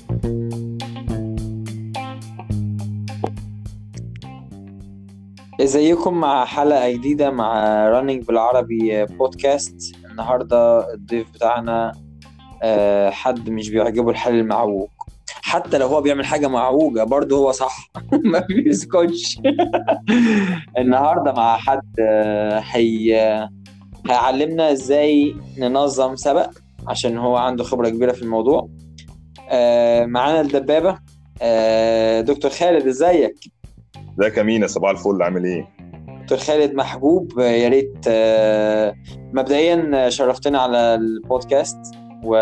ازيكم مع حلقة جديدة مع رانينج بالعربي بودكاست النهاردة الضيف بتاعنا آه، حد مش بيعجبه الحل المعوج حتى لو هو بيعمل حاجة معوجة برضه هو صح ما بيسكتش النهاردة مع حد آه، هي هيعلمنا ازاي ننظم سبق عشان هو عنده خبرة كبيرة في الموضوع آه، معانا الدبابة دكتور خالد ازيك ازيك يا مينا صباح الفل عامل ايه؟ دكتور خالد محبوب يا ريت آه، مبدئيا شرفتنا على البودكاست و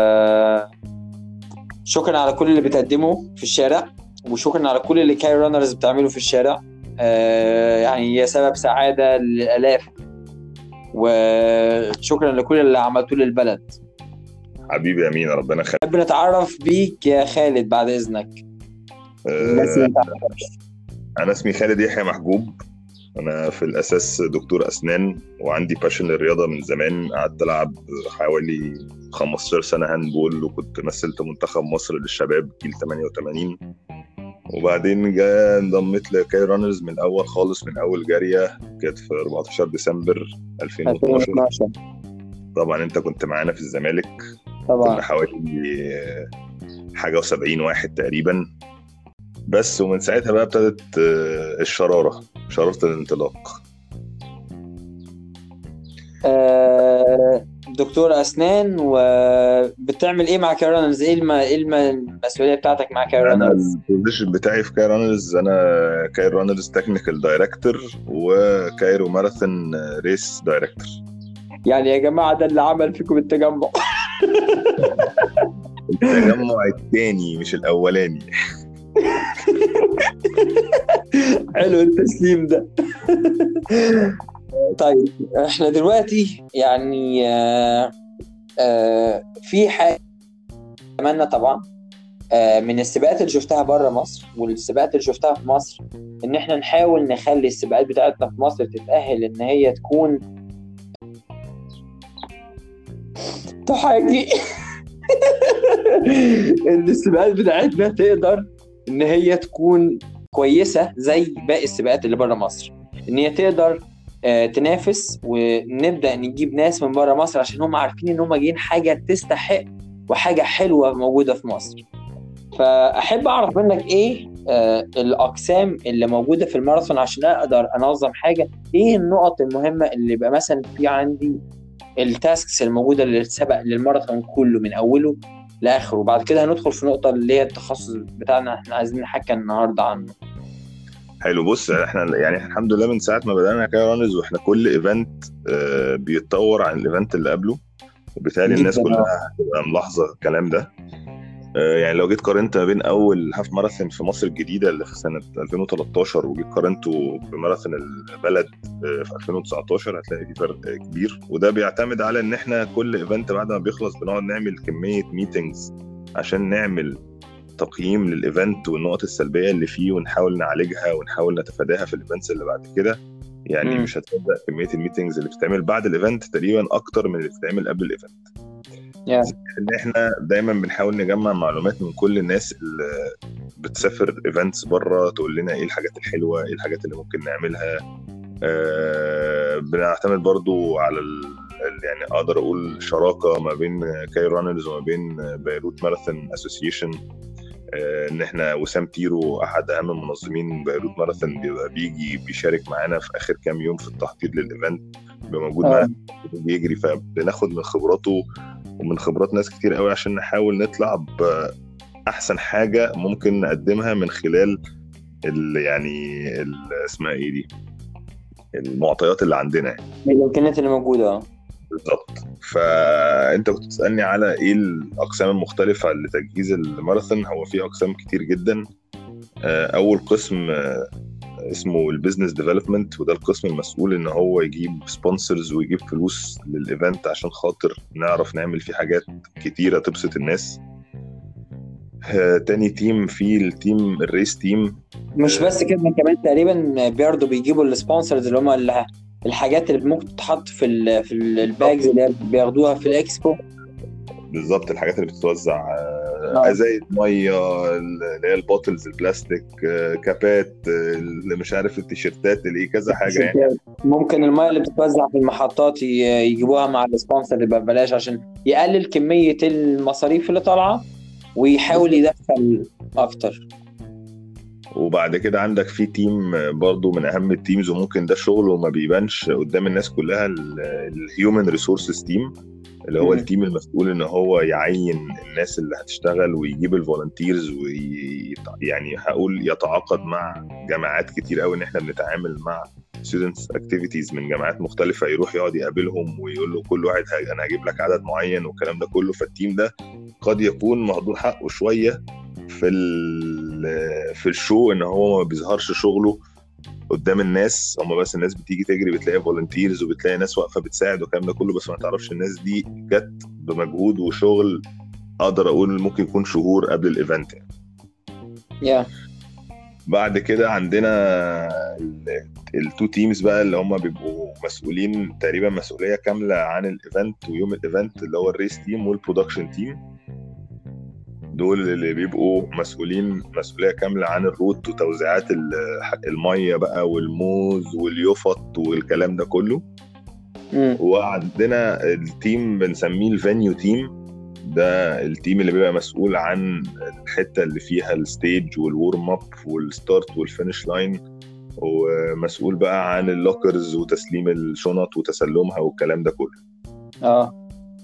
شكرا على كل اللي بتقدمه في الشارع وشكرا على كل اللي كاي رانرز بتعمله في الشارع آه، يعني هي سبب سعاده للالاف وشكرا لكل اللي عملته للبلد حبيبي يا مينا ربنا يخليك نحب نتعرف بيك يا خالد بعد اذنك الناس اللي آه، انا اسمي خالد يحيى محجوب انا في الاساس دكتور اسنان وعندي باشن للرياضه من زمان قعدت العب حوالي 15 سنه هاندبول وكنت مثلت منتخب مصر للشباب جيل 88 وبعدين جا انضميت لكاي رانرز من الاول خالص من اول جاريه كانت في 14 ديسمبر 2012 2012 طبعا انت كنت معانا في الزمالك كنا طبعا حوالي حاجه و70 واحد تقريبا بس ومن ساعتها بقى ابتدت آه، الشراره شراره الانطلاق آه، دكتور اسنان وبتعمل ايه مع كايرانرز ايه الم... ايه الم- المسؤوليه بتاعتك مع انا كايرانرز البوزيشن بتاعي في كاي رانرز انا كاي رانرز تكنيكال دايركتور وكايرو ماراثون ريس دايركتور يعني يا جماعه ده اللي عمل فيكم التجمع التجمع الثاني مش الاولاني حلو التسليم ده طيب احنا دلوقتي يعني آه آه في حاجه اتمنى طبعا آه من السباقات اللي شفتها بره مصر والسباقات اللي شفتها في مصر ان احنا نحاول نخلي السباقات بتاعتنا في مصر تتأهل ان هي تكون تحاكي ان السباقات بتاعتنا تقدر ان هي تكون كويسه زي باقي السباقات اللي بره مصر ان هي تقدر آه، تنافس ونبدا نجيب ناس من بره مصر عشان هم عارفين ان هم جايين حاجه تستحق وحاجه حلوه موجوده في مصر فاحب اعرف منك ايه آه، الاقسام اللي موجوده في الماراثون عشان اقدر انظم حاجه ايه النقط المهمه اللي يبقى مثلا في عندي التاسكس الموجوده للسبق للماراثون كله من اوله لاخره وبعد كده هندخل في نقطه اللي هي التخصص بتاعنا احنا عايزين نحكي النهارده عنه حلو بص احنا يعني الحمد لله من ساعه ما بدانا كاي رانرز واحنا كل ايفنت بيتطور عن الايفنت اللي قبله وبالتالي الناس جداً، كلها هتبقى ملاحظه الكلام ده آه، يعني لو جيت قارنت ما بين اول هاف ماراثون في مصر الجديده اللي في سنه 2013 وجيت قارنته بماراثون البلد آه، في 2019 هتلاقي في فرق كبير وده بيعتمد على ان احنا كل ايفنت بعد ما بيخلص بنقعد نعمل كميه ميتنجز عشان نعمل تقييم للايفنت والنقط السلبيه اللي فيه ونحاول نعالجها ونحاول نتفاداها في الايفنتس اللي بعد كده يعني مم. مش هتصدق كميه الميتنجز اللي بتتعمل بعد الايفنت تقريبا اكتر من اللي بتتعمل قبل الايفنت يعني ان احنا دايما بنحاول نجمع معلومات من كل الناس اللي بتسافر ايفنتس بره تقول لنا ايه الحاجات الحلوه ايه الحاجات اللي ممكن نعملها آه بنعتمد برضو على ال ال- يعني اقدر اقول شراكه ما بين كاي رانرز وما بين بيروت ماراثون اسوسيشن ان احنا وسام تيرو احد اهم منظمين بيروت ماراثون بيبقى بيجي بيشارك معانا في اخر كام يوم في التحضير للايفنت بيبقى موجود آه. معانا بيجري فبناخد من خبراته ومن خبرات ناس كتير قوي عشان نحاول نطلع باحسن حاجه ممكن نقدمها من خلال ال يعني ال اسمها ايه دي المعطيات اللي عندنا يعني. الامكانيات اللي موجوده اه بالظبط فانت كنت تسالني على ايه الاقسام المختلفه لتجهيز الماراثون هو في اقسام كتير جدا آه، اول قسم آه، اسمه البيزنس ديفلوبمنت وده القسم المسؤول ان هو يجيب سبونسرز ويجيب فلوس للايفنت عشان خاطر نعرف نعمل فيه حاجات كتيره تبسط الناس آه، تاني تيم في التيم الريس تيم مش بس كده كمان تقريبا برضه بيجيبوا السبونسرز اللي هم اللي الحاجات اللي ممكن تتحط في ال في ال- الباجز اللي هي بياخدوها في الاكسبو بالظبط الحاجات اللي بتتوزع آه، آه، ازايز ميه اللي هي البوتلز البلاستيك آه، كابات آه، اللي مش عارف التيشيرتات اللي إيه، كذا حاجه يعني ممكن الميه اللي بتتوزع في المحطات ي- يجيبوها مع السبونسر يبقى ببلاش عشان يقلل كميه المصاريف اللي طالعه ويحاول يدخل اكتر وبعد كده عندك في تيم برضو من اهم التيمز وممكن ده شغله ما بيبانش قدام الناس كلها الهيومن ريسورسز تيم اللي هو مم. التيم المسؤول ان هو يعين الناس اللي هتشتغل ويجيب الفولنتيرز ويعني هقول يتعاقد مع جامعات كتير قوي ان احنا بنتعامل مع students activities من جامعات مختلفه يروح يقعد يقابلهم ويقول له كل واحد ه- انا هجيب لك عدد معين والكلام ده كله فالتيم ده قد يكون مهدور حقه شويه في ال- في الشو ان هو ما بيظهرش شغله قدام الناس هم بس الناس بتيجي تجري بتلاقي فولنتيرز وبتلاقي ناس واقفه بتساعد والكلام ده كله بس ما تعرفش الناس دي جت بمجهود وشغل اقدر اقول ممكن يكون شهور قبل الايفنت يعني. يا بعد كده عندنا التو تيمز بقى اللي هم بيبقوا مسؤولين تقريبا مسؤوليه كامله عن الايفنت ويوم الايفنت اللي هو الريس تيم والبرودكشن تيم دول اللي بيبقوا مسؤولين مسؤوليه كامله عن الروت وتوزيعات ال- الميه بقى والموز واليوفط والكلام ده كله مم. وعندنا التيم بنسميه الفينيو تيم ده التيم اللي بيبقى مسؤول عن الحته اللي فيها الستيج والورم اب والستارت والفينش لاين ومسؤول بقى عن اللوكرز وتسليم الشنط وتسلمها والكلام ده كله اه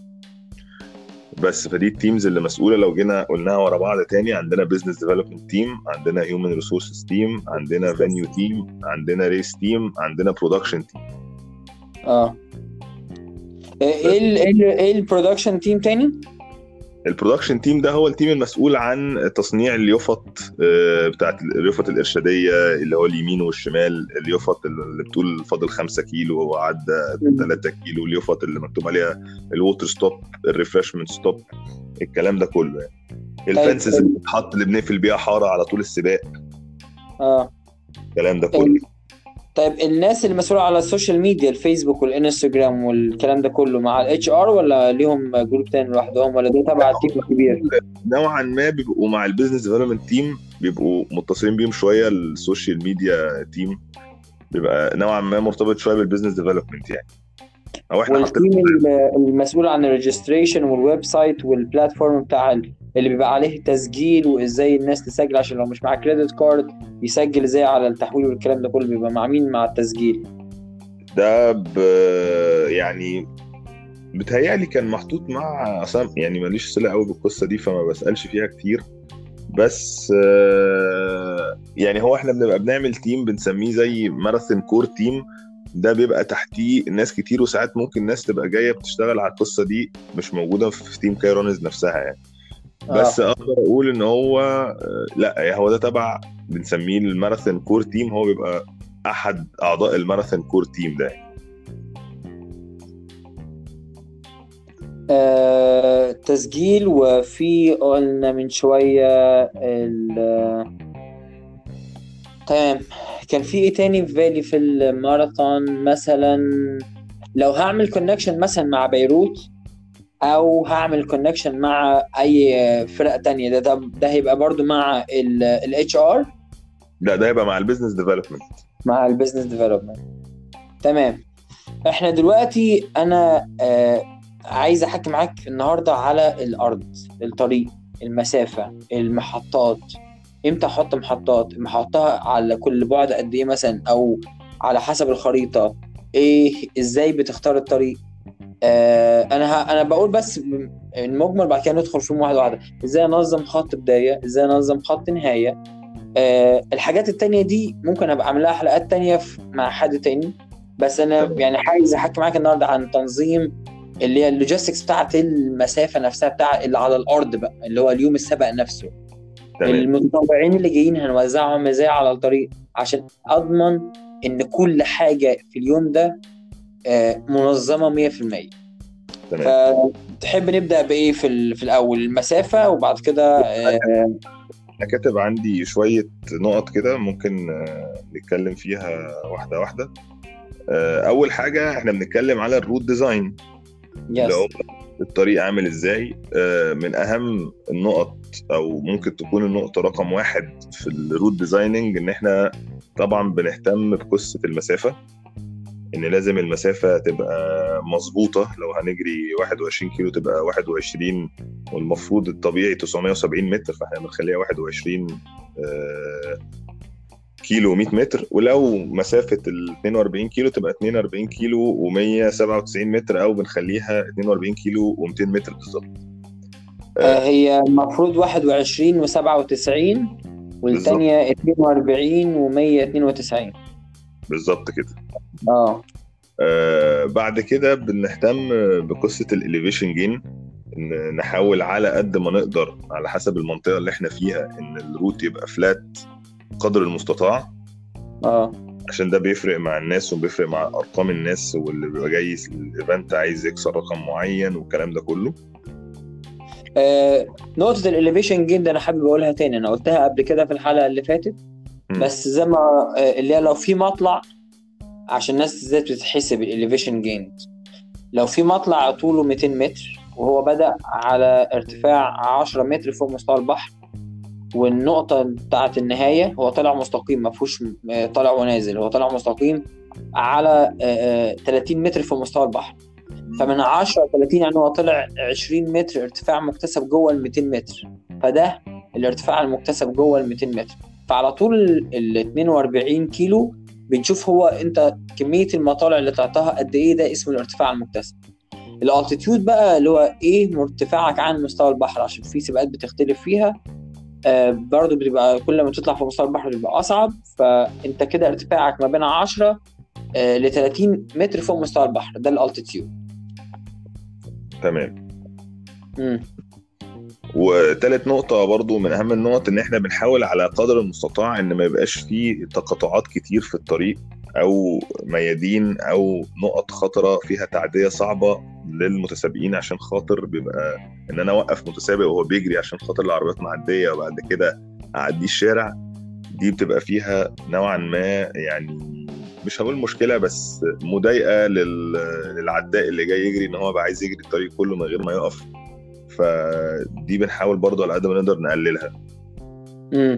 بس فدي التيمز اللي مسؤوله لو جينا قلناها ورا بعض تاني عندنا بزنس ديفلوبمنت تيم عندنا هيومن ريسورسز تيم عندنا فينيو تيم عندنا ريس تيم عندنا برودكشن تيم اه ايه ال ايه ال ايه البرودكشن تيم تاني؟ البرودكشن تيم ده هو التيم المسؤول عن تصنيع اليوفط آه، بتاعت اليوفط الارشاديه اللي هو اليمين والشمال اليوفط اللي بتقول فاضل 5 كيلو وعدى 3 كيلو اليوفط اللي مكتوب عليها الووتر ستوب الريفرشمنت ستوب الكلام ده كله يعني الفنسز اللي بتتحط اللي بنقفل بيها حاره على طول السباق اه الكلام ده كله طيب الناس اللي مسؤولة على السوشيال ميديا الفيسبوك والانستجرام والكلام ده كله مع الاتش ار ولا ليهم جروب تاني لوحدهم ولا ده تبع التيم الكبير؟ نوعا ما بيبقوا مع البيزنس ديفلوبمنت تيم بيبقوا متصلين بيهم شويه السوشيال ميديا تيم بيبقى نوعا ما مرتبط شويه بالبيزنس ديفلوبمنت يعني او احنا والتيم ال- المسؤول عن الريجستريشن والويب سايت والبلاتفورم بتاع ال- اللي بيبقى عليه تسجيل وازاي الناس تسجل عشان لو مش معاه كريدت كارد يسجل ازاي على التحويل والكلام ده كله بيبقى مع مين مع التسجيل ده ب يعني بتهيألي كان محطوط مع أصلا يعني ماليش صلة قوي بالقصة دي فما بسألش فيها كتير بس آه، يعني هو احنا بنبقى بنعمل تيم بنسميه زي ماراثون كور تيم ده بيبقى تحتيه ناس كتير وساعات ممكن ناس تبقى جايه بتشتغل على القصه دي مش موجوده في تيم كايرونز نفسها يعني بس اقدر اقول ان هو آه، لا هو ده تبع بنسميه الماراثون كور تيم هو بيبقى احد اعضاء الماراثون كور تيم ده آه، تسجيل وفي قلنا من شوية ال تمام كان في ايه تاني في بالي في الماراثون مثلا لو هعمل كونكشن مثلا مع بيروت او هعمل كونكشن مع اي فرق تانية ده ده, ده هيبقى برضو مع الاتش ار لا ده يبقى مع البيزنس ديفلوبمنت مع البيزنس ديفلوبمنت تمام احنا دلوقتي انا آه عايز احكي معاك النهارده على الارض الطريق المسافه المحطات امتى احط محطات محطها على كل بعد قد ايه مثلا او على حسب الخريطه ايه ازاي بتختار الطريق آه انا ه... انا بقول بس المجمل بعد كده ندخل فيهم واحده واحده ازاي انظم خط بدايه ازاي انظم خط نهايه آه الحاجات التانية دي ممكن ابقى اعمل لها حلقات تانية في... مع حد تاني بس انا يعني عايز احكي معاك النهارده عن تنظيم اللي هي اللوجيستكس بتاعت المسافه نفسها بتاع اللي على الارض بقى اللي هو اليوم السبق نفسه تمام المتطوعين اللي جايين هنوزعهم ازاي على الطريق عشان اضمن ان كل حاجه في اليوم ده آه، منظمه 100% تمام فتحب نبدا بايه في ال- في الاول المسافه وبعد كده آه، انا كاتب عندي شويه نقط كده ممكن آه، نتكلم فيها واحده واحده آه، اول حاجه احنا بنتكلم على الروت ديزاين يس اللي هو الطريق عامل ازاي آه، من اهم النقط او ممكن تكون النقطه رقم واحد في الروت ديزايننج ان احنا طبعا بنهتم بقصه المسافه ان لازم المسافه تبقى مظبوطه لو هنجري 21 كيلو تبقى 21 والمفروض الطبيعي 970 متر فاحنا بنخليها 21 آه، كيلو 100 متر ولو مسافه ال 42 كيلو تبقى 42 كيلو و197 متر او بنخليها 42 كيلو و200 متر بالظبط آه، هي المفروض 21 و97 والثانيه 42 و192 بالظبط كده اه آه بعد كده بنهتم بقصه الاليفيشن جين ان نحاول على قد ما نقدر على حسب المنطقه اللي احنا فيها ان الروت يبقى فلات قدر المستطاع اه عشان ده بيفرق مع الناس وبيفرق مع ارقام الناس واللي بيبقى جاي الايفنت عايز يكسر رقم معين والكلام ده كله آه، نقطة الاليفيشن جين ده انا حابب اقولها تاني انا قلتها قبل كده في الحلقة اللي فاتت مم. بس زي ما آه، اللي هي لو في مطلع عشان الناس ازاي بتتحسب الاليفيشن جين لو في مطلع طوله 200 متر وهو بدأ على ارتفاع 10 متر فوق مستوى البحر والنقطة بتاعة النهاية هو طالع مستقيم ما فيهوش آه، طالع ونازل هو طالع مستقيم على آه، آه، 30 متر فوق مستوى البحر فمن 10 ل 30 يعني هو طلع 20 متر ارتفاع مكتسب جوه ال 200 متر فده الارتفاع المكتسب جوه ال 200 متر فعلى طول ال 42 كيلو بنشوف هو انت كميه المطالع اللي طلعتها قد ايه ده اسمه الارتفاع المكتسب الالتيتيود بقى اللي هو ايه مرتفعك عن مستوى البحر عشان في سباقات بتختلف فيها آه برضه بتبقى كل ما تطلع في مستوى البحر بيبقى اصعب فانت كده ارتفاعك ما بين 10 آه ل 30 متر فوق مستوى البحر ده الالتيتيود تمام امم وتالت نقطة برضو من أهم النقط إن إحنا بنحاول على قدر المستطاع إن ما يبقاش فيه تقاطعات كتير في الطريق أو ميادين أو نقط خطرة فيها تعدية صعبة للمتسابقين عشان خاطر بيبقى إن أنا أوقف متسابق وهو بيجري عشان خاطر العربيات معدية وبعد كده أعديه الشارع دي بتبقى فيها نوعا ما يعني مش هقول مشكلة بس مضايقة لل- للعداء اللي جاي يجري إن هو بقى عايز يجري الطريق كله من غير ما يقف فدي بنحاول برضو على قد ما نقدر نقللها امم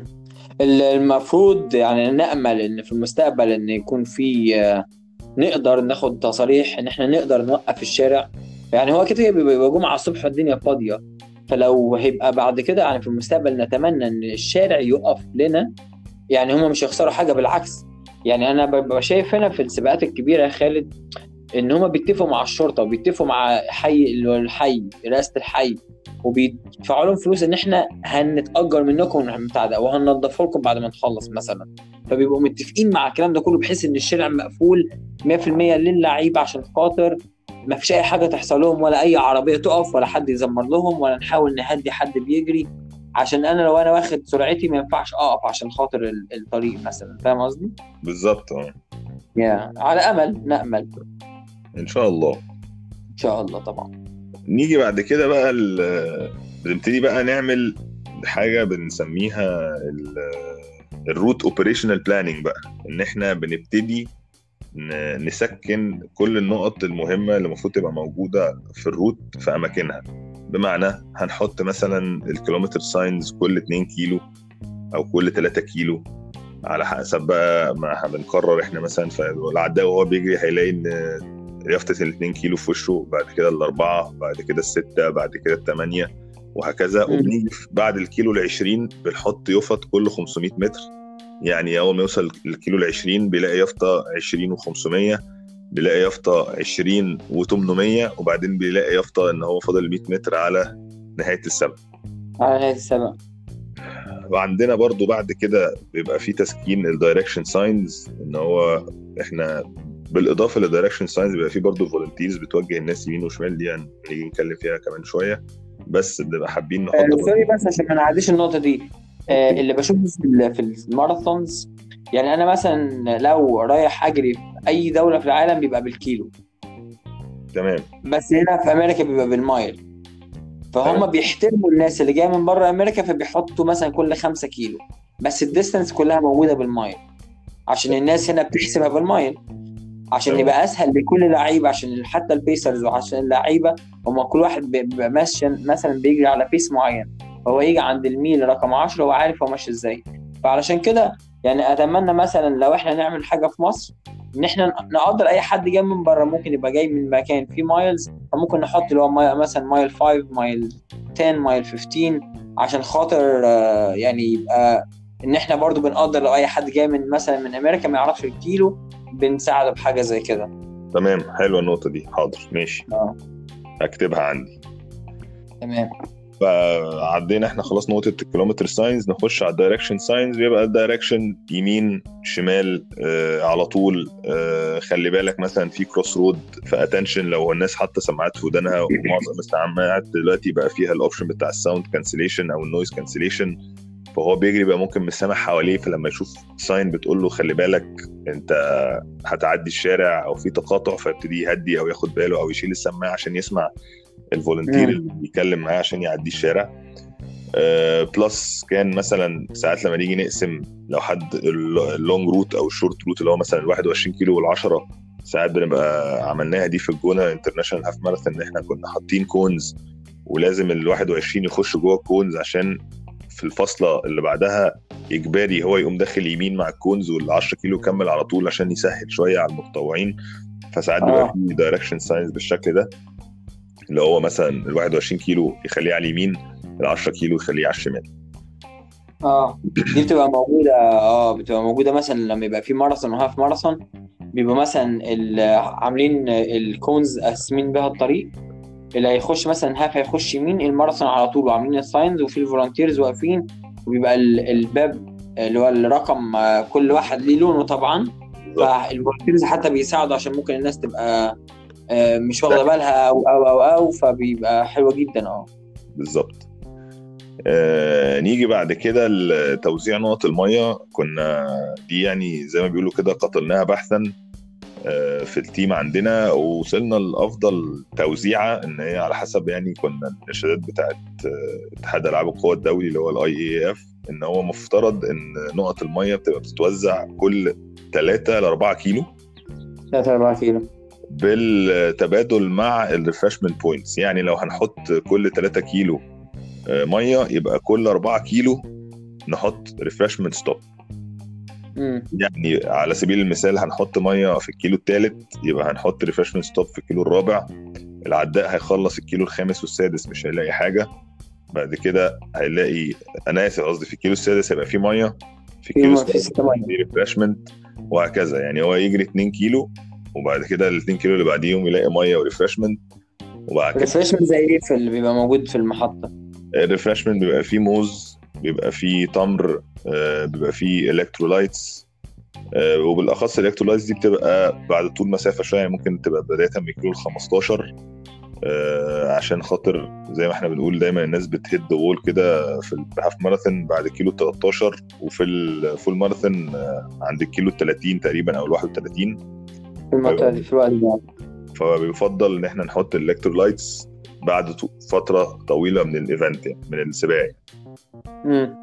المفروض يعني نأمل ان في المستقبل ان يكون في آه، نقدر ناخد تصاريح ان احنا نقدر نوقف الشارع يعني هو كده بيبقى جمعة الصبح والدنيا فاضية فلو هيبقى بعد كده يعني في المستقبل نتمنى ان الشارع يقف لنا يعني هم مش هيخسروا حاجة بالعكس يعني انا ببقى شايف هنا في السباقات الكبيرة يا خالد ان هم بيتفقوا مع الشرطة وبيتفقوا مع حي اللي هو الحي رئاسة الحي وبيدفعوا لهم فلوس ان احنا هنتاجر منكم بتاع ده وهننضفه لكم بعد ما نخلص مثلا فبيبقوا متفقين مع الكلام ده كله بحيث ان الشارع مقفول 100% للعيبه عشان خاطر ما فيش اي حاجه تحصل لهم ولا اي عربيه تقف ولا حد يزمر لهم ولا نحاول نهدي حد بيجري عشان انا لو انا واخد سرعتي ما ينفعش اقف عشان خاطر ال- الطريق مثلا فاهم قصدي؟ بالظبط اه يا على امل نامل ان شاء الله ان شاء الله طبعا نيجي بعد كده بقى ال- بنبتدي بقى نعمل حاجه بنسميها الروت اوبريشنال بلاننج بقى ان احنا بنبتدي ن- نسكن كل النقط المهمه اللي المفروض تبقى موجوده في الروت في اماكنها بمعنى هنحط مثلا الكيلومتر ساينز كل 2 كيلو او كل 3 كيلو على حسب بقى ما بنقرر احنا مثلا فالعداء وهو بيجري هيلاقي ان يافطة ال 2 كيلو في وشه بعد كده الأربعة بعد كده الستة بعد كده الثمانية وهكذا مم. وبنيجي في- بعد الكيلو ال 20 بنحط يفط كل 500 متر يعني أول ما يوصل الكيلو ال 20 بيلاقي يافطة 20 و500 بيلاقي يافطة 20 و800 وبعدين بيلاقي يافطة إن هو فاضل 100 متر على نهاية السبق على نهايه السبق وعندنا برضو بعد كده بيبقى في تسكين الدايركشن ساينز ان هو احنا بالاضافه للدايركشن ساينز بيبقى في برضو فولنتيرز بتوجه الناس يمين وشمال دي هنيجي نتكلم فيها كمان شويه بس بنبقى حابين نحط آه، برضو- سوري بس عشان ما نعديش النقطة دي آه، اللي بشوفه في ال- في الماراثونز يعني أنا مثلا لو رايح أجري في أي دولة في العالم بيبقى بالكيلو تمام بس هنا في أمريكا بيبقى بالمايل فهم تمام. بيحترموا الناس اللي جاية من بره أمريكا فبيحطوا مثلا كل خمسة كيلو بس الديستنس كلها موجودة بالمايل عشان الناس هنا بتحسبها بالمايل عشان تمام. يبقى اسهل لكل لعيب عشان حتى البيسرز وعشان اللعيبه هم كل واحد بي- بيبقى ماشي مثلا بيجري على بيس معين فهو يجي عند الميل رقم 10 هو عارف هو ماشي ازاي فعلشان كده يعني اتمنى مثلا لو احنا نعمل حاجه في مصر ان احنا نقدر اي حد جاي من بره ممكن يبقى جاي من مكان فيه مايلز فممكن نحط اللي هو ماي- مثلا مايل 5 مايل 10 مايل 15 عشان خاطر آه، يعني يبقى ان احنا برضو بنقدر لو اي حد جاي من مثلا من امريكا ما يعرفش الكيلو بنساعده بحاجه زي كده تمام حلوه النقطه دي حاضر ماشي اه اكتبها عندي تمام فعدينا احنا خلاص نقطه الكيلومتر ساينز نخش على الدايركشن ساينز بيبقى الدايركشن يمين شمال آه على طول آه خلي بالك مثلا في كروس رود فاتنشن لو الناس حاطه سماعات في ودانها ومعظم السماعات دلوقتي بقى فيها الاوبشن بتاع الساوند كانسليشن او النويز كانسليشن فهو بيجري بقى ممكن مش سامع حواليه فلما يشوف ساين بتقول له خلي بالك انت هتعدي الشارع او في تقاطع فيبتدي يهدي او ياخد باله او يشيل السماعه عشان يسمع الفولنتير مم. اللي بيتكلم معاه عشان يعدي الشارع آه، بلس كان مثلا ساعات لما نيجي نقسم لو حد ال- اللونج روت او الشورت روت اللي هو مثلا ال 21 كيلو وال10 ساعات بنبقى عملناها دي في الجونه انترناشونال هاف ماراثون ان احنا كنا حاطين كونز ولازم ال 21 يخش جوه الكونز عشان في الفاصله اللي بعدها اجباري هو يقوم داخل يمين مع الكونز وال 10 كيلو يكمل على طول عشان يسهل شويه على المتطوعين فساعات بيبقى آه. في دايركشن ساينس بالشكل ده اللي هو مثلا ال 21 كيلو يخليه على اليمين ال 10 كيلو يخليه على الشمال اه دي بتبقى موجوده اه بتبقى موجوده مثلا لما يبقى في ماراثون وهاف ماراثون بيبقى مثلا ال- عاملين الكونز قاسمين بيها الطريق اللي هيخش مثلا هاف هيخش يمين الماراثون على طول وعاملين الساينز وفي الفولunteers واقفين وبيبقى ال- الباب اللي هو الرقم آه، كل واحد ليه لونه طبعا فالفولunteers حتى بيساعدوا عشان ممكن الناس تبقى آه، مش واخده بالها او او او او فبيبقى حلوه جدا اه بالظبط آه نيجي بعد كده لتوزيع نقط الميه كنا دي يعني زي ما بيقولوا كده قتلناها بحثا آه في التيم عندنا ووصلنا لافضل توزيعه ان هي على حسب يعني كنا الارشادات بتاعت آه، اتحاد العاب القوى الدولي اللي هو الاي اي اف ان هو مفترض ان نقط الميه بتبقى بتتوزع كل 3 ل 4 كيلو 3 4 كيلو بالتبادل مع الريفرشمنت بوينتس يعني لو هنحط كل 3 كيلو آه، ميه يبقى كل 4 كيلو نحط ريفرشمنت ستوب امم يعني على سبيل المثال هنحط ميه في الكيلو الثالث يبقى هنحط ريفرشمنت ستوب في الكيلو الرابع العداء هيخلص الكيلو الخامس والسادس مش هيلاقي حاجه بعد كده هيلاقي انا اسف قصدي في الكيلو السادس هيبقى فيه ميه في الكيلو في السادس ستة مية. في ريفرشمنت وهكذا يعني هو يجري 2 كيلو وبعد كده ال 2 كيلو اللي بعديهم يلاقي ميه وريفرشمنت وبعد كده الريفرشمنت زي ايه في اللي بيبقى موجود في المحطه الريفرشمنت بيبقى فيه موز بيبقى فيه تمر آه، بيبقى فيه الكترولايتس آه، وبالاخص الالكترولايتس دي بتبقى بعد طول مسافه شويه يعني ممكن تبقى بدايه من كيلو ال 15 آه، عشان خاطر زي ما احنا بنقول دايما الناس بتهد وول كده في الهاف ماراثون بعد كيلو 13 وفي الفول ماراثون آه، عند الكيلو 30 تقريبا او ال 31 في المنطقه دي في الوقت ده فبيفضل ان احنا نحط الالكترولايتس بعد تو- فتره طويله من الايفنت يعني من السباق امم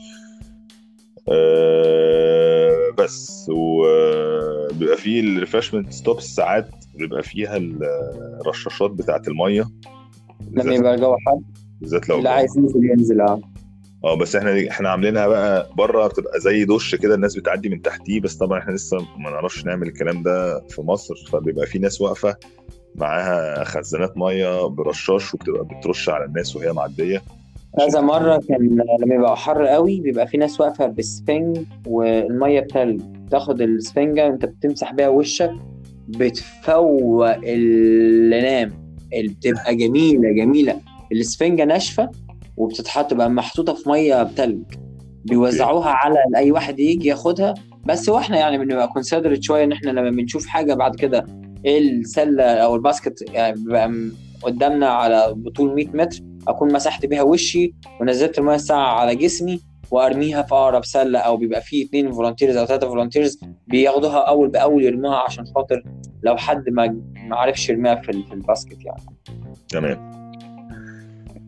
آه، بس وبيبقى فيه الريفرشمنت ستوبس ساعات بيبقى فيها الرشاشات بتاعت الميه لما بالذات يبقى الجو حر بالذات لو اللي عايز ينزل ينزل اه اه بس احنا احنا عاملينها بقى بره بتبقى زي دش كده الناس بتعدي من تحتيه بس طبعا احنا لسه ما نعرفش نعمل الكلام ده في مصر فبيبقى في ناس واقفه معاها خزانات ميه برشاش وبتبقى بترش على الناس وهي معديه كذا مرة كان لما يبقى حر قوي بيبقى في ناس واقفة بسفنج والمية بتلج تاخد السفنجة انت بتمسح بيها وشك بتفوق اللي نام اللي بتبقى جميلة جميلة السفنجة ناشفة وبتتحط بقى محطوطة في مية بتلج بيوزعوها على اي واحد يجي ياخدها بس واحنا يعني بنبقى كونسيدرت شوية ان احنا لما بنشوف حاجة بعد كده السلة او الباسكت يعني بيبقى م- قدامنا على بطول 100 متر اكون مسحت بيها وشي ونزلت الميه الساقعه على جسمي وارميها في اقرب سله او بيبقى فيه اثنين فولunteers او ثلاثه فولunteers بياخدوها اول باول يرموها عشان خاطر لو حد ما ما عرفش يرميها في ال- في الباسكت يعني تمام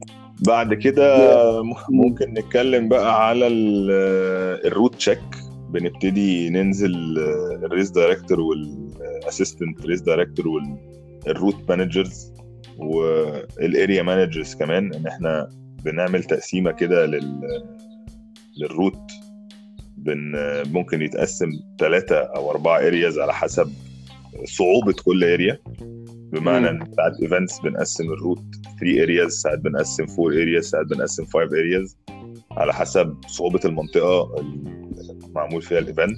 بعد كده ممكن نتكلم بقى على ال- الروت تشيك بنبتدي ننزل آه، الريس دايركتور والاسيستنت ريس دايركتور والروت مانجرز والاريا مانجرز كمان ان احنا بنعمل تقسيمه كده لل للروت بن ممكن يتقسم ثلاثة أو أربعة ارياز على حسب صعوبة كل اريا بمعنى مم. ان ساعات ايفنتس بنقسم الروت 3 ارياز ساعات بنقسم 4 ارياز ساعات بنقسم 5 ارياز على حسب صعوبة المنطقة المعمول فيها الايفنت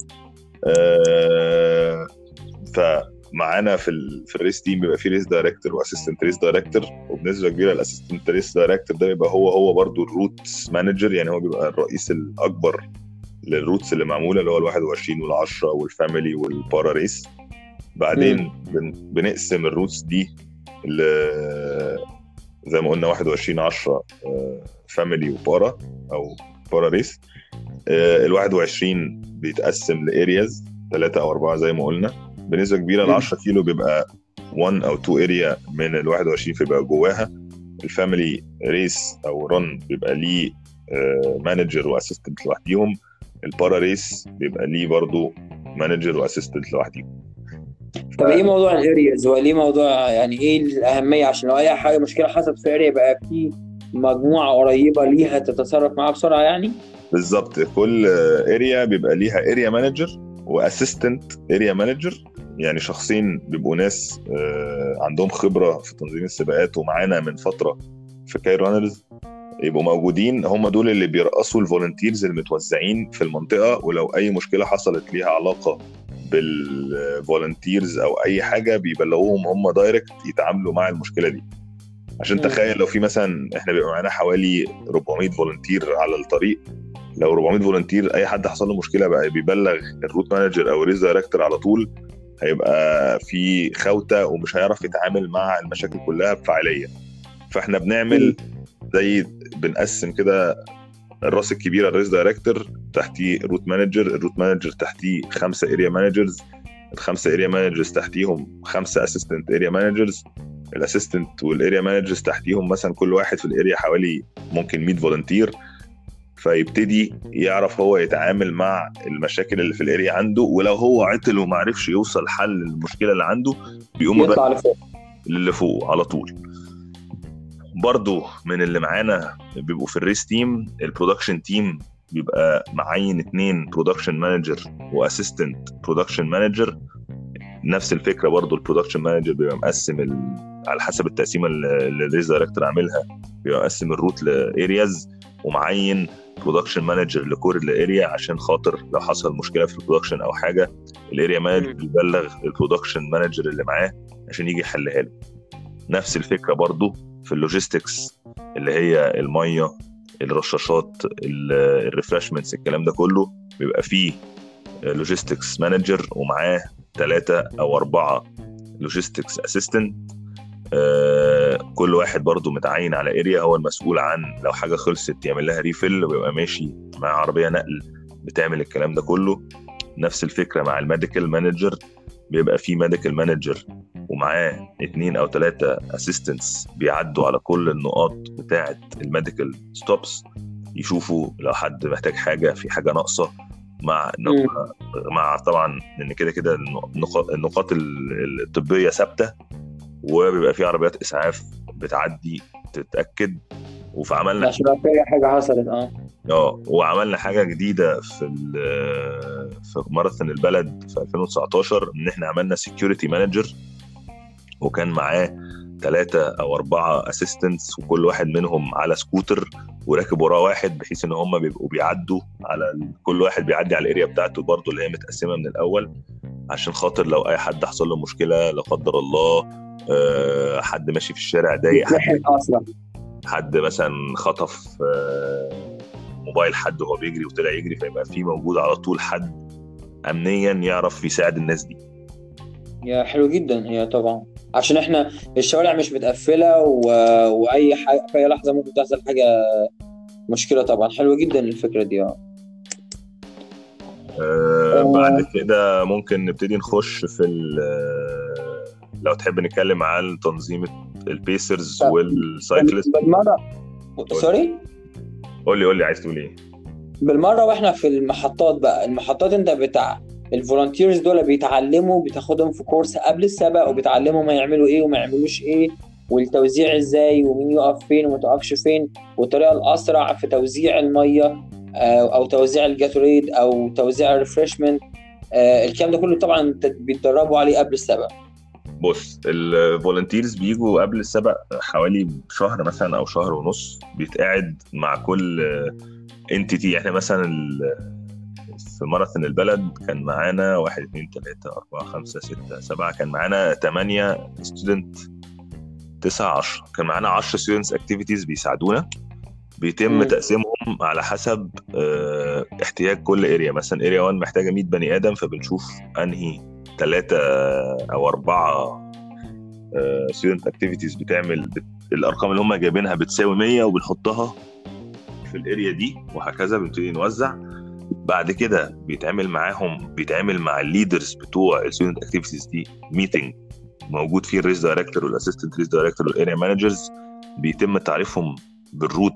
آه، فمعانا في ال في الريس تيم بيبقى في ريس دايركتور واسيستنت ريس دايركتور وبنسبه كبيره الاسيستنت ريس دايركتور ده بيبقى هو هو برضو الروتس مانجر يعني هو بيبقى الرئيس الاكبر للروتس اللي معموله اللي هو ال 21 وال 10 والفاميلي والبارا ريس بعدين بن بنقسم الروتس دي ل زي ما قلنا 21 10 فاميلي وبارا او بارا ريس ال 21 بيتقسم لارياز ثلاثة او اربعة زي ما قلنا بنسبه كبيره ال مم. 10 كيلو بيبقى 1 او 2 اريا من ال 21 فيبقى جواها الفاميلي ريس او رن بيبقى ليه مانجر واسيستنت لوحديهم البارا ريس بيبقى ليه برضو مانجر واسيستنت لوحديهم طب ايه موضوع الارياز وليه موضوع يعني ايه الاهميه عشان لو اي حاجه مشكله حصلت في اريا يبقى في مجموعه قريبه ليها تتصرف معاها بسرعه يعني بالظبط كل اريا بيبقى ليها اريا مانجر واسيستنت اريا مانجر يعني شخصين بيبقوا ناس آه، عندهم خبره في تنظيم السباقات ومعانا من فتره في كاي رانرز يبقوا موجودين هم دول اللي بيرقصوا الفولنتيرز المتوزعين في المنطقه ولو اي مشكله حصلت ليها علاقه بالفولنتيرز او اي حاجه بيبلغوهم هم دايركت يتعاملوا مع المشكله دي عشان مم. تخيل لو في مثلا احنا بيبقى معانا حوالي 400 فولنتير على الطريق لو 400 فولنتير اي حد حصل له مشكله بقى بيبلغ الروت مانجر او الريس دايركتور على طول هيبقى في خوته ومش هيعرف يتعامل مع المشاكل كلها بفعاليه فاحنا بنعمل زي بنقسم كده الراس الكبيره الريس دايركتور تحتيه روت مانجر الروت مانجر تحتيه خمسه اريا مانجرز الخمسه اريا مانجرز تحتيهم خمسه اسيستنت اريا مانجرز الاسيستنت والاريا مانجرز تحتيهم مثلا كل واحد في الاريا حوالي ممكن 100 فولنتير فيبتدي يعرف هو يتعامل مع المشاكل اللي في الاريا عنده ولو هو عطل وما عرفش يوصل حل للمشكله اللي عنده بيقوم بقى يطلع لفوق للي فوق على طول برضو من اللي معانا بيبقوا في الريس تيم البرودكشن تيم بيبقى معين اتنين برودكشن مانجر واسيستنت برودكشن مانجر نفس الفكره برضو البرودكشن مانجر بيبقى مقسم ال... على حسب التقسيمه اللي اللي الريس دايركتور عاملها بيبقى مقسم الروت لارياز ومعين برودكشن مانجر لكور الاريا عشان خاطر لو حصل مشكله في البرودكشن او حاجه الاريا مانجر مم. بيبلغ البرودكشن مانجر اللي معاه عشان يجي يحلها له نفس الفكره برضو في اللوجيستكس اللي هي الميه الرشاشات الريفرشمنتس الكلام ده كله بيبقى فيه لوجيستكس مانجر ومعاه ثلاثة أو أربعة لوجيستكس اسيستنت كل واحد برضو متعين على اريا هو المسؤول عن لو حاجة خلصت يعمل لها ريفل ويبقى ماشي مع عربية نقل بتعمل الكلام ده كله نفس الفكرة مع الميديكال مانجر بيبقى في ميديكال مانجر ومعاه اتنين او ثلاثة اسيستنتس بيعدوا على كل النقاط بتاعة الميديكال ستوبس يشوفوا لو حد محتاج حاجة في حاجة ناقصة مع مم. مع طبعا ان كده كده النقاط النقاط ال- الطبية ثابتة وبيبقى في عربيات اسعاف بتعدي تتأكد وفعملنا عشان لو في اي حاجه حصلت اه اه وعملنا حاجه جديده في ال- في ماراثون البلد في 2019 ان احنا عملنا سكيورتي مانجر وكان معاه ثلاثة أو أربعة أسيستنتس وكل واحد منهم على سكوتر وراكب وراه واحد بحيث إن هم بيبقوا بيعدوا على ال- كل واحد بيعدي على الاريا بتاعته برضه اللي هي متقسمة من الأول عشان خاطر لو أي حد حصل له مشكلة لا قدر الله آه، حد ماشي في الشارع ضايق حد يتلحق اسرع حد مثلا خطف آه، موبايل حد وهو بيجري وطلع يجري فيبقى في موجود على طول حد امنيا يعرف يساعد الناس دي يا حلو جدا هي طبعا عشان احنا الشوارع مش متقفله و... واي حاجه في اي لحظه ممكن تحصل حاجه مشكله طبعا حلوه جدا الفكره دي اه آه، آه. بعد كده ممكن نبتدي نخش في ال- آه، لو تحب نتكلم عن تنظيم البيسرز طب. والسايكلست بالمره سوري قول لي قول لي عايز تقول ايه بالمره واحنا في المحطات بقى المحطات انت بتاع الفولunteers دول بيتعلموا بتاخدهم في كورس قبل السباق وبيتعلموا ما يعملوا ايه وما يعملوش ايه والتوزيع ازاي ومين يقف فين وما تقفش فين والطريقه الاسرع في توزيع الميه آه، او توزيع الجاتوريد او توزيع الريفرشمنت آه، الكلام ده كله طبعا بيتدربوا عليه قبل السبق بص الفولنتيرز بيجوا قبل السبق حوالي شهر مثلا او شهر ونص بيتقعد مع كل انتيتي احنا مثلا في ماراثون البلد كان معانا واحد اثنين ثلاثة أربعة خمسة ستة سبعة كان معانا ثمانية ستودنت تسعة عشرة كان معانا 10 ستودنتس اكتيفيتيز بيساعدونا بيتم م. تقسيمهم على حسب اه احتياج كل اريا مثلا اريا 1 محتاجه 100 بني ادم فبنشوف انهي ثلاثه او اربعه ستودنت اكتيفيتيز بتعمل بت... الارقام اللي هم جايبينها بتساوي 100 وبنحطها في الاريا دي وهكذا بنبتدي نوزع بعد كده بيتعمل معاهم بيتعمل مع الليدرز بتوع الستودنت اكتيفيتيز دي ميتنج موجود فيه الريس دايركتور والاسيستنت ريس دايركتور والاريا مانجرز بيتم تعريفهم بالروت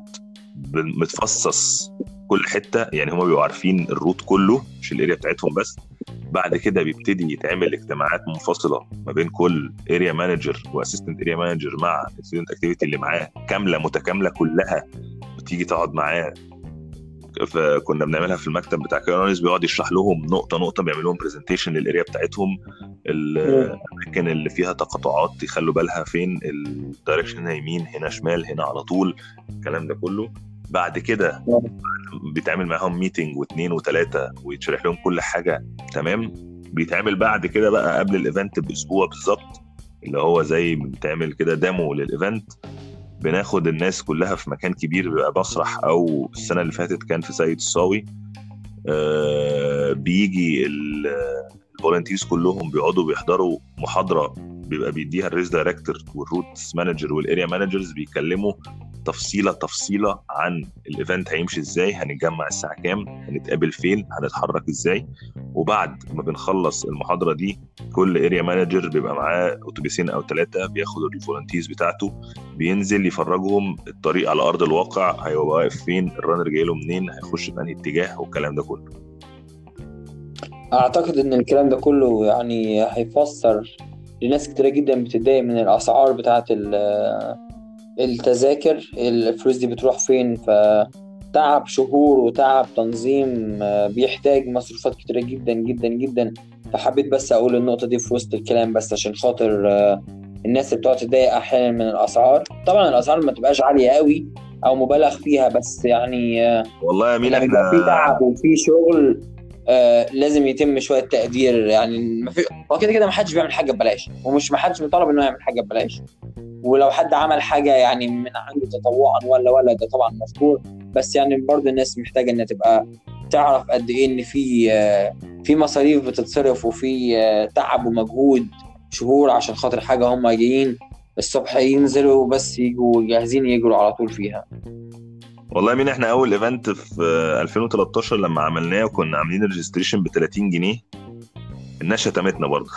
متفصص كل حته يعني هم بيبقوا عارفين الروت كله مش الاريا بتاعتهم بس بعد كده بيبتدي يتعمل اجتماعات منفصله ما بين كل اريا مانجر واسيستنت اريا مانجر مع الستودنت اكتيفيتي اللي معاه كامله متكامله كلها بتيجي تقعد معاه فكنا بنعملها في المكتب بتاع كيرانيس بيقعد يشرح لهم نقطه نقطه بيعمل لهم برزنتيشن للاريا بتاعتهم الاماكن اللي فيها تقاطعات يخلوا بالها فين الدايركشن هنا يمين هنا شمال هنا على طول الكلام ده كله بعد كده بيتعمل معاهم ميتنج واثنين وثلاثه ويتشرح لهم كل حاجه تمام بيتعمل بعد كده بقى قبل الايفنت باسبوع بالظبط اللي هو زي بتعمل كده ديمو للايفنت بناخد الناس كلها في مكان كبير بيبقى مسرح او السنه اللي فاتت كان في سيد الصاوي آه بيجي الفولنتيرز كلهم بيقعدوا بيحضروا محاضره بيبقى بيديها الريس دايركتور والروت مانجر والاريا مانجرز بيتكلموا تفصيله تفصيله عن الايفنت هيمشي ازاي هنتجمع الساعه كام هنتقابل فين هنتحرك ازاي وبعد ما بنخلص المحاضره دي كل اريا مانجر بيبقى معاه اتوبيسين او ثلاثه بياخد الفولنتيرز بتاعته بينزل يفرجهم الطريق على ارض الواقع هيبقى واقف فين الرانر جاي له منين هيخش في انهي اتجاه والكلام ده كله اعتقد ان الكلام ده كله يعني هيفسر لناس كتيرة جدا بتتضايق من الاسعار بتاعت التذاكر الفلوس دي بتروح فين فتعب شهور وتعب تنظيم بيحتاج مصروفات كتيرة جدا جدا جدا فحبيت بس اقول النقطة دي في وسط الكلام بس عشان خاطر الناس اللي بتقعد تتضايق احيانا من الاسعار طبعا الاسعار ما تبقاش عالية قوي او مبالغ فيها بس يعني والله يا مين احنا في تعب وفي شغل آه لازم يتم شويه تقدير يعني ما في هو كده كده ما حدش بيعمل حاجه ببلاش ومش ما حدش مطالب انه يعمل حاجه ببلاش ولو حد عمل حاجه يعني من عنده تطوعا ولا ولا ده طبعا مذكور بس يعني برضه الناس محتاجه انها تبقى تعرف قد ايه ان في آه في مصاريف بتتصرف وفي آه تعب ومجهود شهور عشان خاطر حاجه هم جايين الصبح ينزلوا بس يجوا جاهزين يجروا على طول فيها والله مين احنا اول ايفنت في 2013 لما عملناه وكنا عاملين ريجستريشن ب 30 جنيه الناس شتمتنا برضه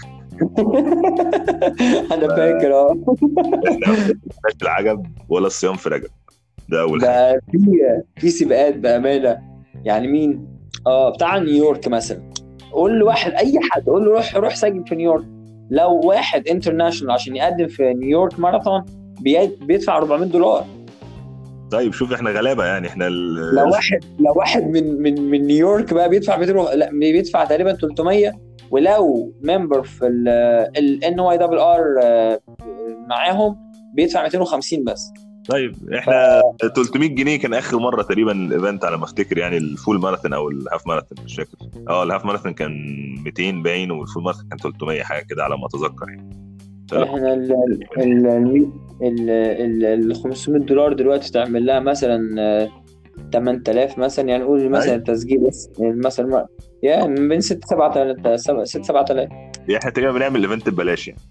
انا فاكر اه مش العجب ولا الصيام في رجب ده اول حاجه ده في في سباقات بامانه يعني مين اه بتاع نيويورك مثلا قول لواحد اي حد قول له روح روح سجل في نيويورك لو واحد انترناشونال عشان يقدم في نيويورك ماراثون بيدفع 400 دولار طيب شوف احنا غلابه يعني احنا ال... لو واحد لو واحد من من من نيويورك بقى بيدفع 200 لا بيدفع تقريبا 300 ولو ممبر في الان واي دبل ار معاهم بيدفع 250 بس طيب احنا ف... 300 جنيه كان اخر مره تقريبا الايفنت على ما افتكر يعني الفول ماراثون او الهاف ماراثون مش فاكر اه الهاف ماراثون كان 200 باين والفول ماراثون كان 300 حاجه كده على ما اتذكر يعني احنا ال ال ال ال 500 دولار دلوقتي تعمل لها مثلا 8000 مثلا يعني قول مثلا التسجيل بس مثلا يا من بين 6 7000 6 7000 احنا تقريبا بنعمل ايفنت ببلاش يعني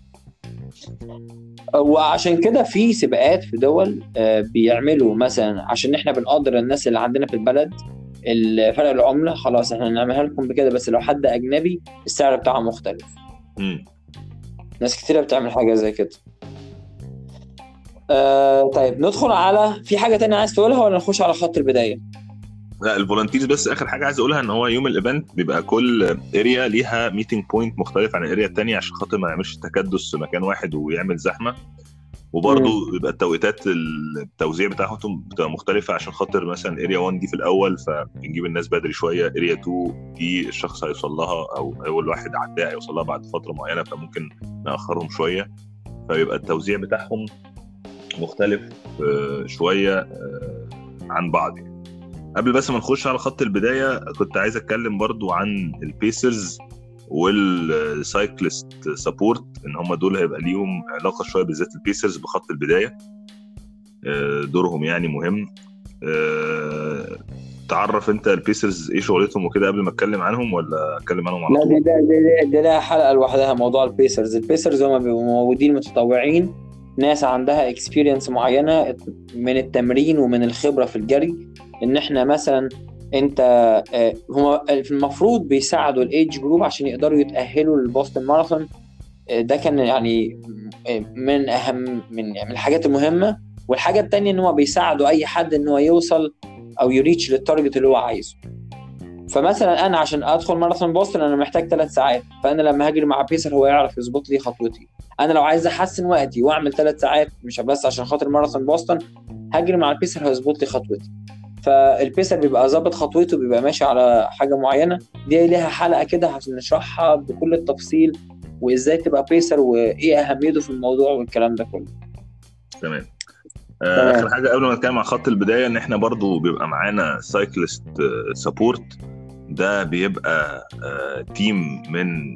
وعشان كده في سباقات في دول بيعملوا مثلا عشان احنا بنقدر الناس اللي عندنا في البلد فرق العمله خلاص احنا نعملها لكم بكده بس لو حد اجنبي السعر بتاعه مختلف امم ناس كتيرة بتعمل حاجة زي كده آه طيب ندخل على في حاجة تانية عايز تقولها ولا نخش على خط البداية؟ لا الفولنتيرز بس اخر حاجه عايز اقولها ان هو يوم الايفنت بيبقى كل اريا ليها ميتنج بوينت مختلف عن الاريا الثانيه عشان خاطر ما يعملش تكدس في مكان واحد ويعمل زحمه وبرضه بيبقى التوقيتات التوزيع بتاعهم بتبقى مختلفه عشان خاطر مثلا اريا 1 دي في الاول فبنجيب الناس بدري شويه اريا 2 دي الشخص هيوصل لها او اول واحد عداها هيوصل لها بعد فتره معينه فممكن ناخرهم شويه فبيبقى التوزيع بتاعهم مختلف آه، شويه آه، عن بعض يعني. قبل بس ما نخش على خط البدايه كنت عايز اتكلم برضو عن البيسرز والسايكلست سبورت ان هم دول هيبقى ليهم علاقه شويه بالذات البيسرز بخط البدايه آه، دورهم يعني مهم آه، تعرف انت البيسرز ايه شغلتهم وكده قبل ما اتكلم عنهم ولا اتكلم عنهم على لا طول؟ ده ده ده لها حلقه لوحدها موضوع البيسرز البيسرز هم بيبقوا موجودين متطوعين ناس عندها اكسبيرينس معينه من التمرين ومن الخبره في الجري ان احنا مثلا انت آه، هم المفروض بيساعدوا الايدج جروب عشان يقدروا يتاهلوا للبوستن ماراثون آه، ده كان يعني آه، من اهم من يعني من الحاجات المهمه والحاجه الثانيه ان هو بيساعدوا اي حد ان هو يوصل او يريتش للتارجت اللي هو عايزه فمثلا انا عشان ادخل ماراثون بوسطن انا محتاج ثلاث ساعات فانا لما هجري مع بيسر هو يعرف يظبط لي خطوتي انا لو عايز احسن وقتي واعمل ثلاث ساعات مش بس عشان خاطر ماراثون بوسطن هجري مع البيسر هيظبط لي خطوتي فالبيسر بيبقى ظابط خطوته بيبقى ماشي على حاجه معينه دي ليها حلقه كده هنشرحها بكل التفصيل وازاي تبقى بيسر وايه اهميته في الموضوع والكلام ده كله تمام آه، اخر حاجه قبل ما نتكلم عن خط البدايه ان احنا برضو بيبقى معانا سايكلست سبورت ده بيبقى تيم من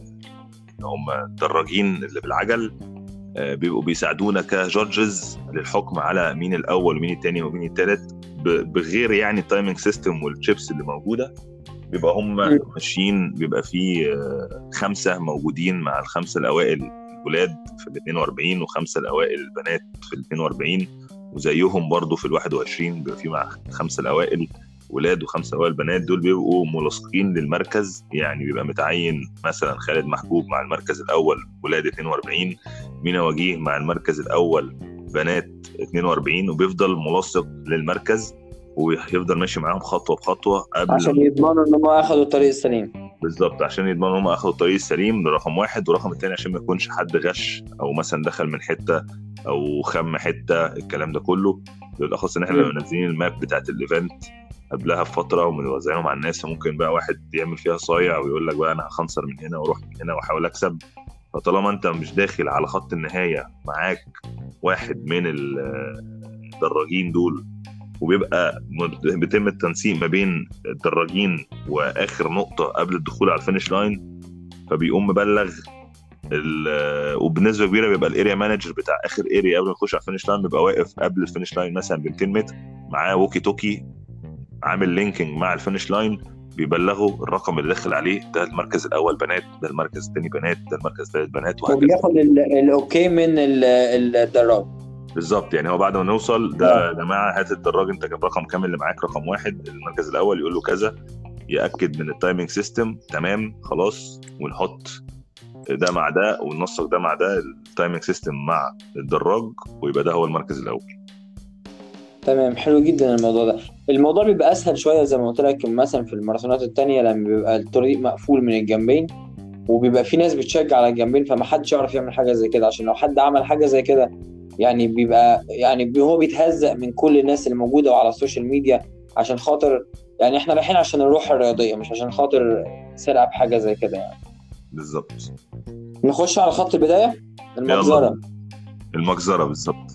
هم الدراجين اللي بالعجل بيبقوا بيساعدونا كجورجز للحكم على مين الاول ومين الثاني ومين الثالث بغير يعني التايمنج سيستم والتشيبس اللي موجوده بيبقى هم ماشيين بيبقى في خمسه موجودين مع الخمسه الاوائل الولاد في ال 42 وخمسه الاوائل البنات في ال 42 وزيهم برضو في ال 21 بيبقى في مع خمسه الاوائل ولاد وخمسه اوائل بنات دول بيبقوا ملاصقين للمركز يعني بيبقى متعين مثلا خالد محبوب مع المركز الاول ولاد 42 مينا وجيه مع المركز الاول بنات 42 وبيفضل ملاصق للمركز ويفضل ماشي معاهم خطوه بخطوه قبل عشان يضمنوا ان هم اخذوا الطريق السليم بالظبط عشان يضمنوا ان هم اخذوا الطريق السليم ده رقم واحد ورقم الثاني عشان ما يكونش حد غش او مثلا دخل من حته او خم حته الكلام ده كله بالاخص ان احنا لما منزلين الماب بتاعت الايفنت قبلها بفتره وموزعينهم على الناس فممكن بقى واحد يعمل فيها صايع ويقول لك بقى انا هخنصر من هنا واروح من هنا واحاول اكسب فطالما انت مش داخل على خط النهايه معاك واحد من الدراجين دول وبيبقى بيتم التنسيق ما بين الدراجين واخر نقطه قبل الدخول على الفينش لاين فبيقوم مبلغ وبنسبه كبيره بيبقى الاريا مانجر بتاع اخر اريا قبل ما يخش على الفينش لاين بيبقى واقف قبل الفينش لاين مثلا ب 200 متر معاه ووكي توكي عامل لينكينج مع الفينش لاين بيبلغوا الرقم اللي داخل عليه ده المركز الاول بنات ده المركز الثاني بنات ده المركز الثالث بنات وهكذا وبياخد الاوكي من الدراج بالظبط يعني هو بعد ما نوصل ده يا جماعه هات الدراج انت رقم كام اللي معاك رقم واحد المركز الاول يقول له كذا ياكد من التايمنج سيستم تمام خلاص ونحط ده مع ده وننسق ده مع ده التايمنج سيستم مع الدراج ويبقى ده هو المركز الاول تمام حلو جدا الموضوع ده الموضوع بيبقى اسهل شويه زي ما قلت لك مثلا في الماراثونات التانية لما بيبقى الطريق مقفول من الجنبين وبيبقى في ناس بتشجع على الجنبين فما حدش يعرف يعمل حاجه زي كده عشان لو حد عمل حاجه زي كده يعني بيبقى يعني هو بيتهزق من كل الناس اللي موجوده وعلى السوشيال ميديا عشان خاطر يعني احنا رايحين عشان الروح الرياضيه مش عشان خاطر سرقه بحاجه زي كده يعني بالظبط نخش على خط البدايه المجزره المجزره بالظبط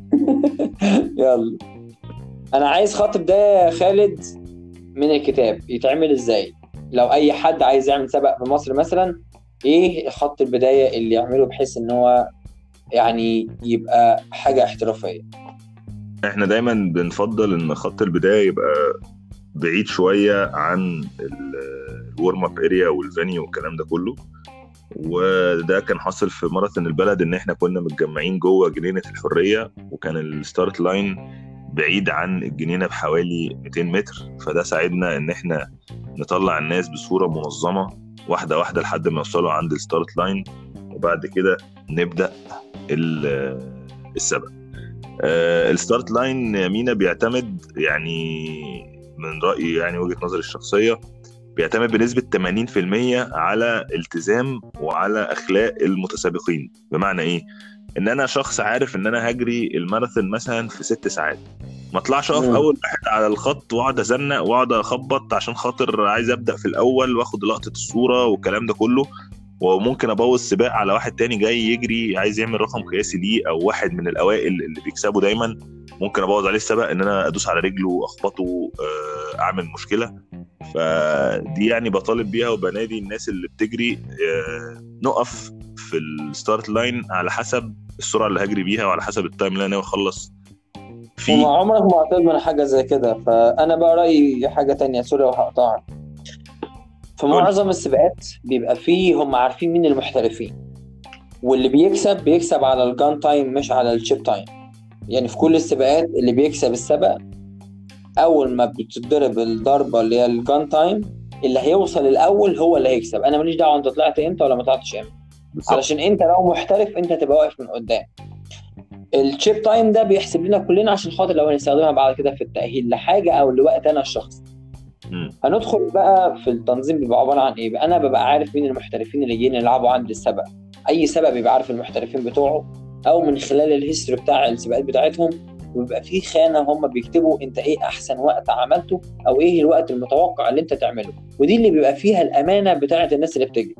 يلا انا عايز خط بدايه يا خالد من الكتاب يتعمل ازاي لو اي حد عايز يعمل سبق في مصر مثلا ايه خط البدايه اللي يعمله بحيث ان هو يعني يبقى حاجه احترافيه احنا دايما بنفضل ان خط البدايه يبقى بعيد شويه عن الورم اب اريا والفانيو والكلام ده كله وده كان حاصل في ماراثون البلد ان احنا كنا متجمعين جوه جنينه الحريه وكان الستارت لاين بعيد عن الجنينه بحوالي 200 متر فده ساعدنا ان احنا نطلع الناس بصوره منظمه واحده واحده لحد ما يوصلوا عند الستارت لاين وبعد كده نبدا السبق الستارت لاين مينا بيعتمد يعني من رايي يعني وجهه نظري الشخصيه بيعتمد بنسبه 80% على التزام وعلى اخلاق المتسابقين بمعنى ايه ان انا شخص عارف ان انا هجري الماراثون مثلا في ست ساعات ما اطلعش اقف مم. اول واحد على الخط واقعد ازنق واقعد اخبط عشان خاطر عايز ابدا في الاول واخد لقطه الصوره والكلام ده كله وممكن ابوظ سباق على واحد تاني جاي يجري عايز يعمل رقم قياسي ليه او واحد من الاوائل اللي بيكسبوا دايما ممكن ابوظ عليه السبق ان انا ادوس على رجله اخبطه آه، اعمل مشكله فدي يعني بطالب بيها وبنادي الناس اللي بتجري آه، نقف في الستارت لاين على حسب السرعه اللي هجري بيها وعلى حسب التايم اللي انا ناوي اخلص في وما عمرك ما هتضمن حاجه زي كده فانا بقى رايي حاجه تانية سوري لو هقطعك في قول. معظم السباقات بيبقى فيه هم عارفين مين المحترفين واللي بيكسب بيكسب على الجان تايم مش على الشيب تايم يعني في كل السباقات اللي بيكسب السبق اول ما بتضرب الضربه اللي هي الجان تايم اللي هيوصل الاول هو اللي هيكسب انا ماليش دعوه انت طلعت امتى ولا ما طلعتش امتى بالظبط. علشان انت لو محترف انت تبقى واقف من قدام الشيب تايم ده بيحسب لنا كلنا عشان خاطر لو هنستخدمها بعد كده في التأهيل لحاجة أو لوقت أنا الشخصي مم. هندخل بقى في التنظيم بيبقى عبارة عن إيه بقى أنا ببقى عارف مين المحترفين اللي جايين يلعبوا عندي السبق أي سبق بيبقى عارف المحترفين بتوعه أو من خلال الهيستوري بتاع السباقات بتاعتهم وبيبقى في خانة هم بيكتبوا أنت إيه أحسن وقت عملته أو إيه الوقت المتوقع اللي أنت تعمله ودي اللي بيبقى فيها الأمانة بتاعت الناس اللي بتجري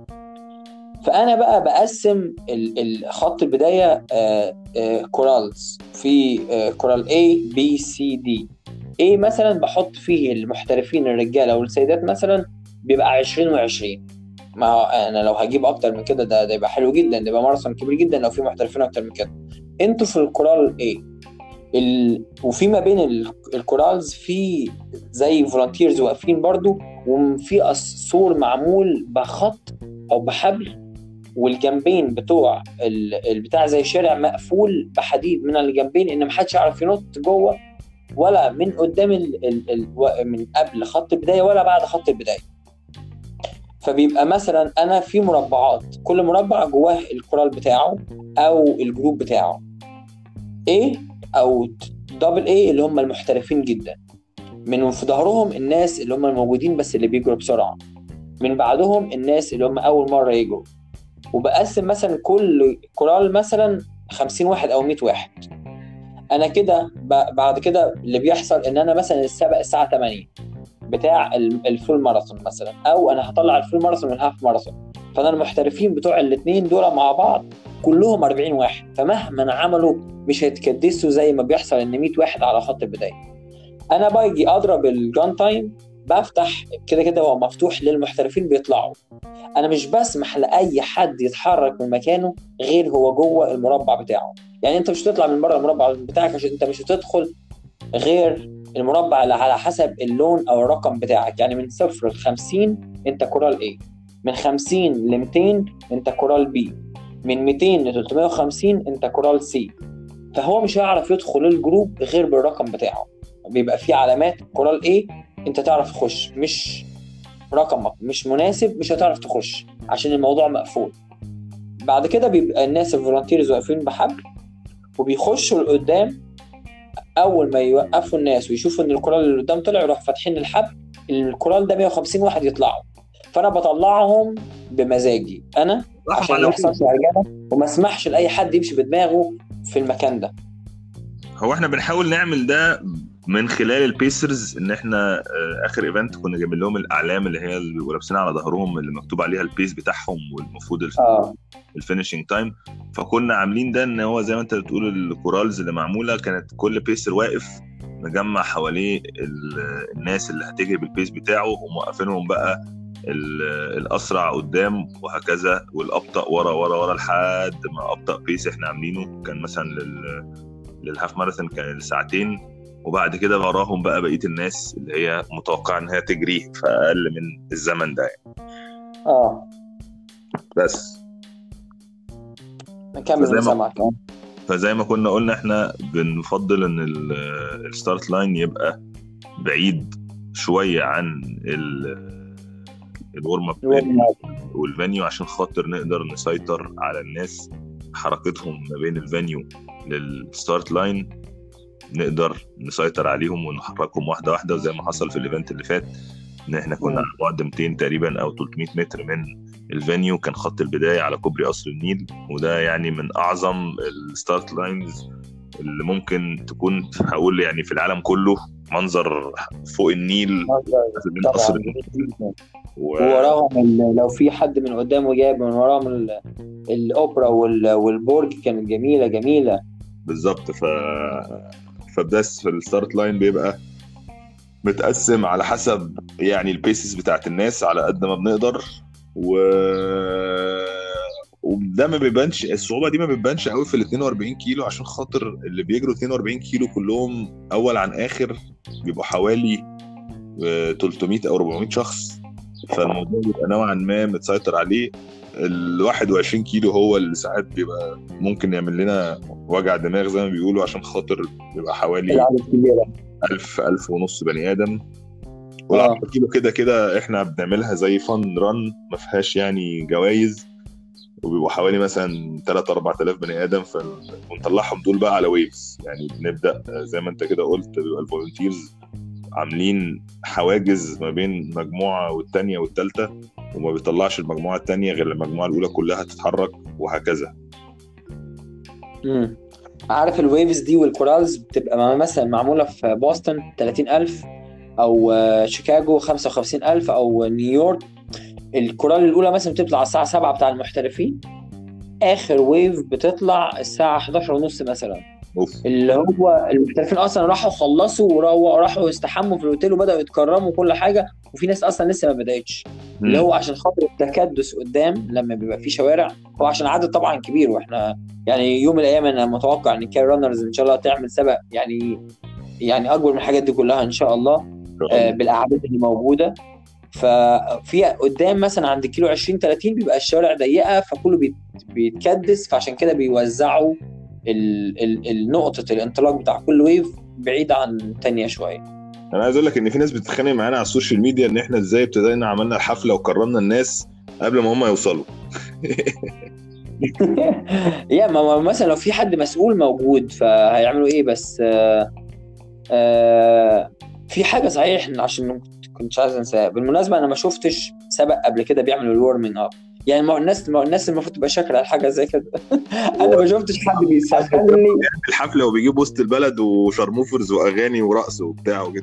فانا بقى بقسم ال- ال- خط البدايه آه، آه، كورالز في آه، كورال A B C D A مثلا بحط فيه المحترفين الرجاله والسيدات مثلا بيبقى 20 و20 ما هو انا لو هجيب اكتر من كده ده ده يبقى حلو جدا ده يبقى ماراثون كبير جدا لو في محترفين اكتر من كده انتوا في الكورال A ال... وفي ما بين ال- الكورالز في زي فولنتيرز واقفين برضو وفي سور معمول بخط او بحبل والجنبين بتوع ال- البتاع زي شارع مقفول بحديد من الجنبين ان محدش يعرف ينط جوه ولا من قدام ال ال ال و- من قبل خط البدايه ولا بعد خط البدايه فبيبقى مثلا انا في مربعات كل مربع جواه الكورال بتاعه او الجروب بتاعه A او دبل A اللي هم المحترفين جدا من في ظهرهم الناس اللي هم الموجودين بس اللي بيجروا بسرعه من بعدهم الناس اللي هم اول مره يجروا وبقسم مثلا كل كورال مثلا 50 واحد او 100 واحد انا كده ب- بعد كده اللي بيحصل ان انا مثلا السبق الساعه 8 بتاع ال- الفول ماراثون مثلا او انا هطلع الفول ماراثون والهاف ماراثون فانا المحترفين بتوع الاثنين دول مع بعض كلهم 40 واحد فمهما عملوا مش هيتكدسوا زي ما بيحصل ان 100 واحد على خط البدايه انا باجي اضرب الجان تايم بفتح كده كده هو مفتوح للمحترفين بيطلعوا انا مش بسمح لاي حد يتحرك من مكانه غير هو جوه المربع بتاعه يعني انت مش هتطلع من بره المربع بتاعك عشان انت مش هتدخل غير المربع اللي على حسب اللون او الرقم بتاعك يعني من صفر ل 50 انت كورال A من 50 ل 200 انت كورال B من 200 ل 350 انت كورال C فهو مش هيعرف يدخل الجروب غير بالرقم بتاعه بيبقى فيه علامات كورال A انت تعرف تخش مش رقمك مش مناسب مش هتعرف تخش عشان الموضوع مقفول بعد كده بيبقى الناس الفولنتيرز واقفين بحبل وبيخشوا لقدام اول ما يوقفوا الناس ويشوفوا ان الكورال اللي قدام طلع يروح فاتحين الحبل الكورال ده 150 واحد يطلعوا فانا بطلعهم بمزاجي انا عشان ما يحصلش هرجله وما اسمحش لاي حد يمشي بدماغه في المكان ده هو احنا بنحاول نعمل ده من خلال البيسرز ان احنا آه، اخر ايفنت كنا جايبين لهم الاعلام اللي هي اللي بيبقوا لابسين على ظهرهم اللي مكتوب عليها البيس بتاعهم والمفروض الف- اه الفينشنج تايم فكنا عاملين ده ان هو زي ما انت بتقول الكورالز اللي معموله كانت كل بيسر واقف مجمع حواليه ال- الناس اللي هتجري بالبيس بتاعه وموقفينهم بقى ال- الاسرع قدام وهكذا والابطا ورا ورا ورا لحد ما ابطا بيس احنا عاملينه كان مثلا لل للهاف ماراثون كان ساعتين وبعد كده وراهم بقى بقيه الناس اللي هي متوقعه ان هي تجري في اقل من الزمن ده يعني. اه بس نكمل فزي ما- سامعك فزي ما كنا قلنا احنا بنفضل ان ال- الستارت لاين يبقى بعيد شويه عن ال- الورم اب والفانيو عشان خاطر نقدر نسيطر على الناس حركتهم ما بين الفانيو للستارت لاين نقدر نسيطر عليهم ونحركهم واحده واحده وزي ما حصل في الايفنت اللي فات ان احنا كنا مم. على بعد 200 تقريبا او 300 متر من الفانيو كان خط البدايه على كوبري قصر النيل وده يعني من اعظم الستارت لاينز اللي ممكن تكون هقول يعني في العالم كله منظر فوق النيل من قصر طبعا النيل و... ووراهم ال- لو في حد من قدامه جايب من وراهم ال- الاوبرا وال- والبرج كانت جميله جميله بالظبط ف فبس في الستارت لاين بيبقى متقسم على حسب يعني البيسز بتاعت الناس على قد ما بنقدر و وده ما بيبانش الصعوبه دي ما بتبانش قوي في ال 42 كيلو عشان خاطر اللي بيجروا 42 كيلو كلهم اول عن اخر بيبقوا حوالي آه، 300 او 400 شخص فالموضوع بيبقى نوعا ما متسيطر عليه ال 21 كيلو هو اللي ساعات بيبقى ممكن يعمل لنا وجع دماغ زي ما بيقولوا عشان خاطر بيبقى حوالي العدد كبيره 1000 1000 ونص بني ادم آه. وال10 كيلو كده كده احنا بنعملها زي فن رن ما فيهاش يعني جوائز وبيبقوا حوالي مثلا 3 4000 بني ادم ف... ونطلعهم دول بقى على ويفز يعني بنبدا زي ما انت كده قلت بيبقى الفولنتيرز عاملين حواجز ما بين مجموعه والتانيه والتالته وما بيطلعش المجموعه التانيه غير المجموعه الاولى كلها تتحرك وهكذا مم. عارف الويفز دي والكورالز بتبقى مثلا معموله في بوسطن 30000 او آه، شيكاغو 55000 او نيويورك الكورال الاولى مثلا بتطلع الساعه 7 بتاع المحترفين اخر ويف بتطلع الساعه 11 ونص مثلا اوف اللي هو المحترفين اصلا راحوا خلصوا وراحوا راحوا استحموا في الاوتيل وبداوا يتكرموا وكل حاجه وفي ناس اصلا لسه ما بداتش اللي هو عشان خاطر التكدس قدام لما بيبقى في شوارع هو عشان عدد طبعا كبير واحنا يعني يوم من الايام انا متوقع ان كاي رانرز ان شاء الله تعمل سبق يعني يعني اكبر من الحاجات دي كلها ان شاء الله آه، بالاعداد اللي موجوده ففي قدام مثلا عند كيلو 20 30 بيبقى الشوارع ضيقه فكله بيت- بيتكدس فعشان كده بيوزعوا ال- ال- النقطه الانطلاق بتاع كل ويف بعيد عن الثانيه شويه انا عايز اقول لك ان في ناس بتتخانق معانا على السوشيال ميديا ان احنا ازاي ابتدينا عملنا الحفله وكرمنا الناس قبل ما هم يوصلوا يا ما ما مثلا لو في حد مسؤول موجود فهيعملوا ايه بس آه آه في حاجه صحيح عشان كنت عايز انساها بالمناسبه انا ما شفتش سبق قبل كده بيعمل الورمنج اب يعني ما هو الناس ما هو الناس المفروض تبقى شاكره على حاجه زي كده انا ما شفتش حد بيسخن لي الحفله وبيجيب وسط البلد وشارموفرز واغاني ورقص وبتاع وكده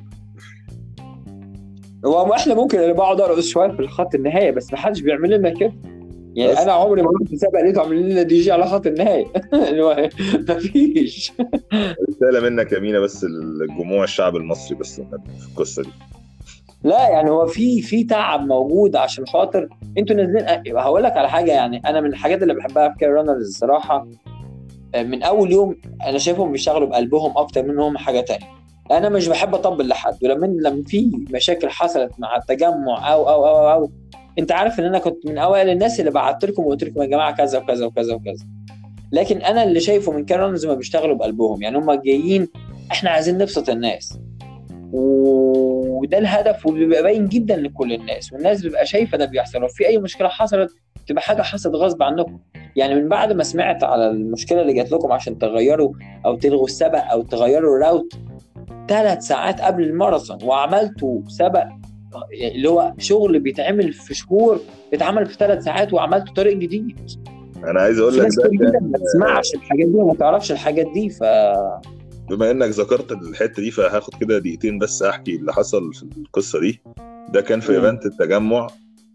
هو احنا ممكن انا بقعد ارقص شويه في الخط النهائي بس ما حدش بيعمل لنا كده يعني بس. انا عمري ما رحت سبق لقيته عاملين لنا دي جي على خط النهائي اللي هو مفيش رساله منك يا مينا بس الجموع الشعب المصري بس في القصه دي لا يعني هو في في تعب موجود عشان خاطر انتوا نازلين هقول لك على حاجه يعني انا من الحاجات اللي بحبها في كاي رانرز الصراحه من اول يوم انا شايفهم بيشتغلوا بقلبهم اكتر منهم حاجه تانية انا مش بحب اطبل لحد ولما لما في مشاكل حصلت مع التجمع او او او او انت عارف ان انا كنت من اوائل الناس اللي بعت لكم وقلت لكم يا جماعه كذا وكذا وكذا وكذا لكن انا اللي شايفه من كاي رانرز ما بيشتغلوا بقلبهم يعني هم جايين احنا عايزين نبسط الناس وده الهدف وبيبقى باين جدا لكل الناس والناس بيبقى شايفه ده بيحصل لو في اي مشكله حصلت تبقى حاجه حصلت غصب عنكم يعني من بعد ما سمعت على المشكله اللي جات لكم عشان تغيروا او تلغوا السبق او تغيروا الراوت ثلاث ساعات قبل الماراثون وعملتوا سبق اللي هو شغل بيتعمل في شهور اتعمل في ثلاث ساعات وعملتوا طريق جديد انا عايز اقول في لك ناس ده كتير جدا ما تسمعش الحاجات دي وما تعرفش الحاجات دي ف بما انك ذكرت الحته دي فهاخد كده دقيقتين بس احكي اللي حصل في القصه دي ده كان في مم. ايفنت التجمع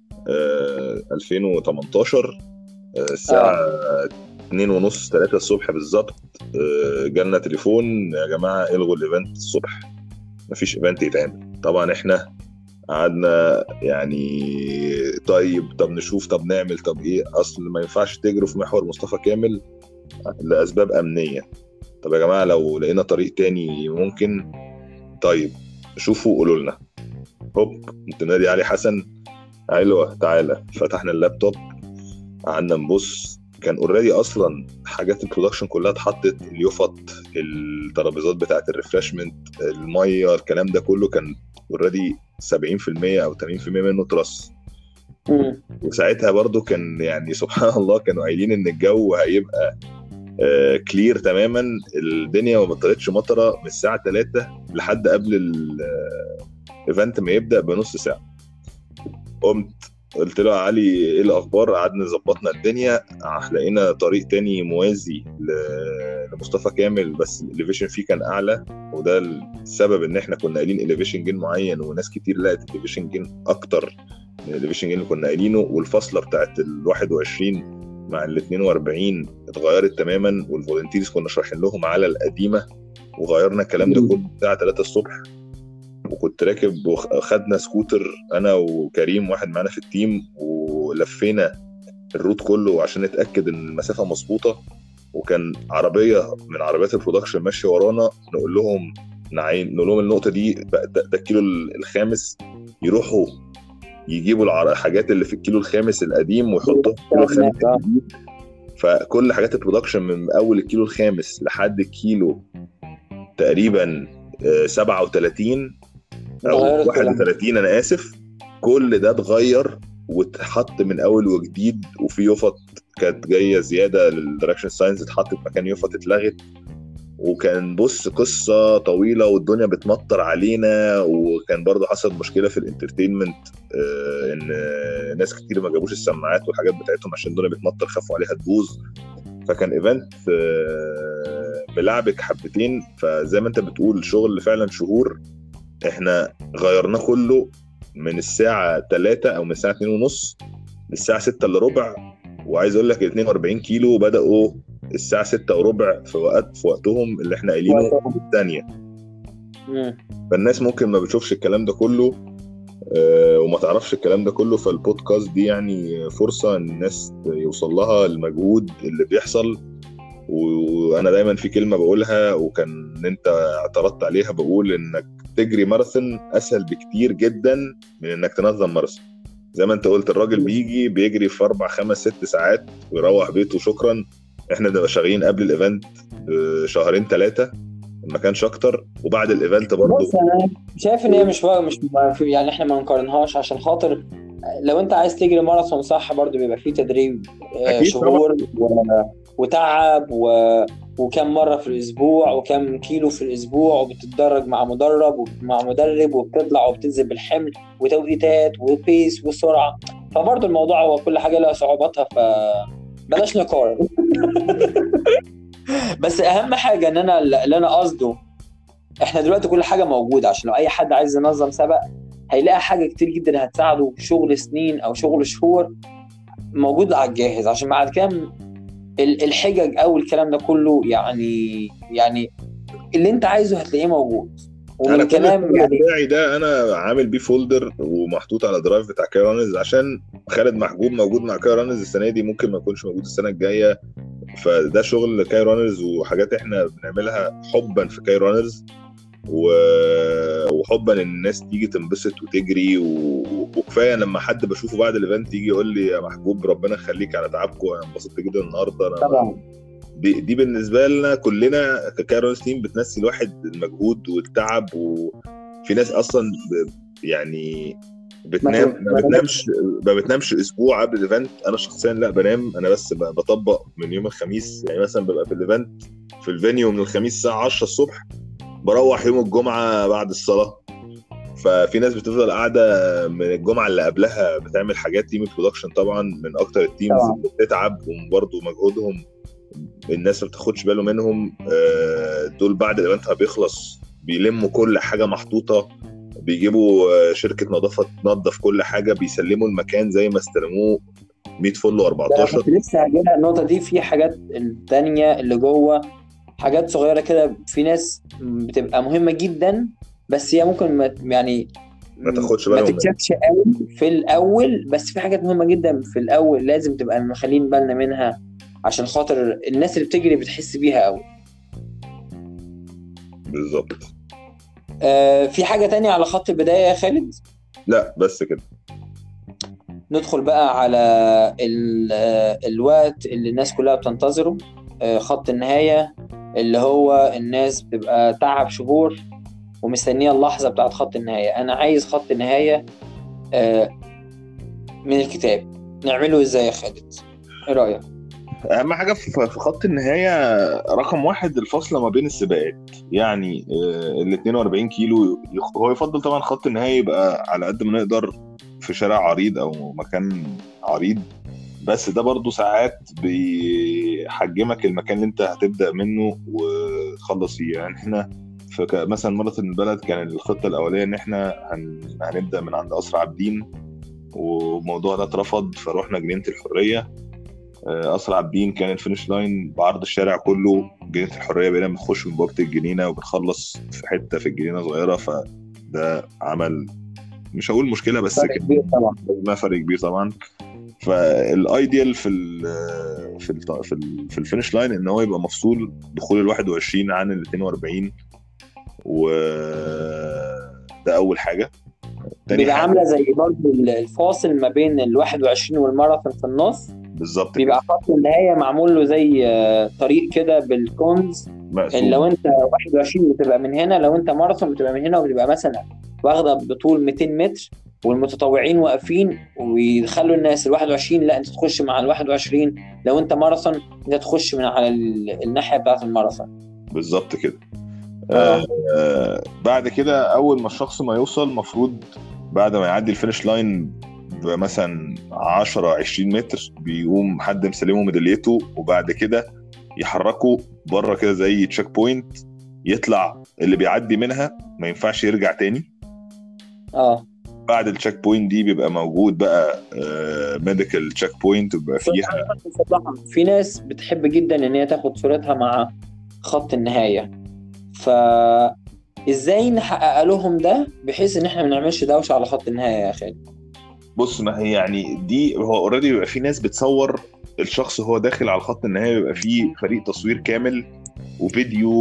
آه 2018 آه الساعه 2 ونص 3 الصبح بالظبط آه جالنا تليفون يا جماعه الغوا الايفنت الصبح مفيش ايفنت يتعمل طبعا احنا قعدنا يعني طيب طب نشوف طب نعمل طب ايه اصل ما ينفعش تجروا في محور مصطفى كامل لاسباب امنيه طب يا جماعه لو لقينا طريق تاني ممكن طيب شوفوا قولوا لنا هوب انت نادي علي حسن ايوه تعالى فتحنا اللابتوب قعدنا نبص كان اوريدي اصلا حاجات البرودكشن كلها اتحطت اليوفط الترابيزات بتاعت الريفرشمنت الميه الكلام ده كله كان اوريدي 70% او 80% منه ترص مم. وساعتها برضو كان يعني سبحان الله كانوا قايلين ان الجو هيبقى آه كلير تماما الدنيا ما بطلتش مطره من الساعه 3 لحد قبل الايفنت ما يبدا بنص ساعه قمت قلت له يا علي ايه الاخبار قعدنا ظبطنا الدنيا لقينا طريق تاني موازي لمصطفى كامل بس الاليفيشن فيه كان اعلى وده السبب ان احنا كنا قايلين اليفيشن جين معين وناس كتير لقت اليفيشن جين اكتر من الاليفيشن جين اللي كنا قايلينه والفصله بتاعت ال 21 مع ال 42 اتغيرت تماما والفولنتيرز كنا شارحين لهم على القديمه وغيرنا الكلام ده كله الساعه 3 الصبح وكنت راكب وخدنا سكوتر انا وكريم واحد معانا في التيم ولفينا الروت كله عشان نتاكد ان المسافه مظبوطه وكان عربيه من عربيات البرودكشن ماشيه ورانا نقول لهم نعين نقول لهم النقطه دي ده, ده الكيلو الخامس يروحوا يجيبوا الحاجات اللي في الكيلو الخامس القديم ويحطوها في الكيلو الخامس الجديد فكل حاجات البرودكشن من اول الكيلو الخامس لحد الكيلو تقريبا 37 او 31 انا اسف كل ده اتغير واتحط من اول وجديد وفي يفط كانت جايه زياده للدايركشن ساينس اتحطت مكان يفط اتلغت وكان بص قصه طويله والدنيا بتمطر علينا وكان برضه حصل مشكله في الانترتينمنت آه ان ناس كتير ما جابوش السماعات والحاجات بتاعتهم عشان الدنيا بتمطر خافوا عليها تبوظ فكان ايفنت آه ملعبك حبتين فزي ما انت بتقول شغل فعلا شهور احنا غيرناه كله من الساعة 3 أو من الساعة 2 ونص للساعة 6 إلا ربع وعايز أقول لك ال 42 كيلو بدأوا الساعة 6 وربع في وقت في وقتهم اللي احنا قايلينه الثانية فالناس ممكن ما بتشوفش الكلام ده كله اه وما تعرفش الكلام ده كله فالبودكاست دي يعني فرصة ان الناس يوصل لها المجهود اللي بيحصل وانا دايما في كلمه بقولها وكان انت اعترضت عليها بقول انك تجري ماراثون اسهل بكتير جدا من انك تنظم ماراثون زي ما انت قلت الراجل بيجي بيجري في اربع خمس ست ساعات ويروح بيته شكرا احنا بنبقى شغالين قبل الايفنت شهرين ثلاثه ما كانش اكتر وبعد الايفنت برضه بص انا شايف ان هي مش مش يعني احنا ما نقارنهاش عشان خاطر لو انت عايز تجري ماراثون صح برضه بيبقى فيه تدريب شهور و... وتعب و... وكم مره في الاسبوع وكم كيلو في الاسبوع وبتتدرج مع مدرب ومع مدرب وبتطلع وبتنزل بالحمل وتوقيتات وبيس وسرعه فبرضه الموضوع هو كل حاجه لها صعوباتها فبلاش نقارن بس اهم حاجه ان انا اللي انا قصده احنا دلوقتي كل حاجه موجوده عشان لو اي حد عايز ينظم سبق هيلاقي حاجه كتير جدا هتساعده شغل سنين او شغل شهور موجود على الجاهز عشان بعد كام الحجج او الكلام ده كله يعني يعني اللي انت عايزه هتلاقيه موجود ومن كلام يعني بتاعي ده انا عامل بيه فولدر ومحطوط على درايف بتاع كايرانز عشان خالد محجوب موجود مع كايرانز السنه دي ممكن ما يكونش موجود السنه الجايه فده شغل كايرانرز وحاجات احنا بنعملها حبا في كايرانرز و... وحبا ان الناس تيجي تنبسط وتجري و... وكفايه لما حد بشوفه بعد الايفنت يجي يقول لي يا محبوب ربنا يخليك على تعبكم انا انبسطت جدا النهارده انا طبعا دي, دي بالنسبه لنا كلنا ككايرونز تيم بتنسي الواحد المجهود والتعب وفي ناس اصلا ب... يعني بتنام ما بتنامش ما بتنامش اسبوع قبل الايفنت انا شخصيا لا بنام انا بس بطبق من يوم الخميس يعني مثلا ببقى في الايفنت في الفينيو من الخميس الساعه 10 الصبح بروح يوم الجمعه بعد الصلاه ففي ناس بتفضل قاعده من الجمعه اللي قبلها بتعمل حاجات تيم برودكشن طبعا من اكتر التيمز اللي بتتعب وبرضه مجهودهم الناس ما بتاخدش باله منهم دول بعد الايفنت ما بيخلص بيلموا كل حاجه محطوطه بيجيبوا شركه نظافه تنظف كل حاجه بيسلموا المكان زي ما استلموه 100 فل و14 لسه هجيلها النقطه دي في حاجات الثانيه اللي جوه حاجات صغيره كده في ناس بتبقى مهمه جدا بس هي ممكن ما يعني ما تاخدش ما بالهم تتشافش قوي في الاول بس في حاجات مهمه جدا في الاول لازم تبقى مخلين بالنا منها عشان خاطر الناس اللي بتجري بتحس بيها قوي بالظبط آه في حاجه تانية على خط البدايه يا خالد لا بس كده ندخل بقى على ال- آه، الوقت اللي الناس كلها بتنتظره آه، خط النهاية اللي هو الناس بتبقى تعب شهور ومستنية اللحظة بتاعت خط النهاية أنا عايز خط النهاية آه، من الكتاب نعمله إزاي يا خالد؟ إيه رأيك؟ اهم حاجه في في خط النهايه رقم واحد الفاصله ما بين السباقات يعني آه، ال 42 كيلو يخ- هو يفضل طبعا خط النهايه يبقى على قد ما نقدر في شارع عريض او مكان عريض بس ده برضو ساعات بيحجمك المكان اللي انت هتبدا منه وتخلص فيه يعني احنا في ك- مثلا ماراثون البلد كان الخطه الاوليه ان احنا هن... هنبدا من عند قصر عابدين والموضوع ده اترفض فروحنا جنينه الحريه آه، اسرع عابدين كان الفينش لاين بعرض الشارع كله جنينه الحريه بقينا بنخش من بوابه الجنينه وبنخلص في حته في الجنينه صغيره فده عمل مش هقول مشكله بس فرق كان كبير طبعا ما فرق كبير طبعا فالايديال في ال في ال في, ال في الفينش لاين ان هو يبقى مفصول دخول ال 21 عن ال 42 و ده اول حاجه تاني بيبقى حاجه عامله زي برضه الفاصل ما بين ال 21 والماراثون في النص بالظبط بيبقى خط النهايه معمول له زي آه، طريق كده بالكونز مقسوم. إن لو انت 21 بتبقى من هنا لو انت ماراثون بتبقى من هنا وبتبقى مثلا واخده بطول 200 متر والمتطوعين واقفين ويخلوا الناس ال 21 لا انت تخش مع ال 21 لو انت ماراثون انت تخش من على ال- الناحيه بتاعت الماراثون بالظبط كده آه. آه آه بعد كده اول ما الشخص ما يوصل المفروض بعد ما يعدي الفينش لاين مثلا 10 20 متر بيقوم حد مسلمه ميداليته وبعد كده يحركوا بره كده زي تشيك بوينت يطلع اللي بيعدي منها ما ينفعش يرجع تاني اه بعد التشيك بوينت دي بيبقى موجود بقى ميديكال تشيك بوينت وبيبقى فيها في ناس بتحب جدا ان هي تاخد صورتها مع خط النهايه ف ازاي نحقق لهم ده بحيث ان احنا ما نعملش دوشه على خط النهايه يا اخي بص ما هي يعني دي هو اوريدي بيبقى في ناس بتصور الشخص وهو داخل على خط النهايه بيبقى في فريق تصوير كامل وفيديو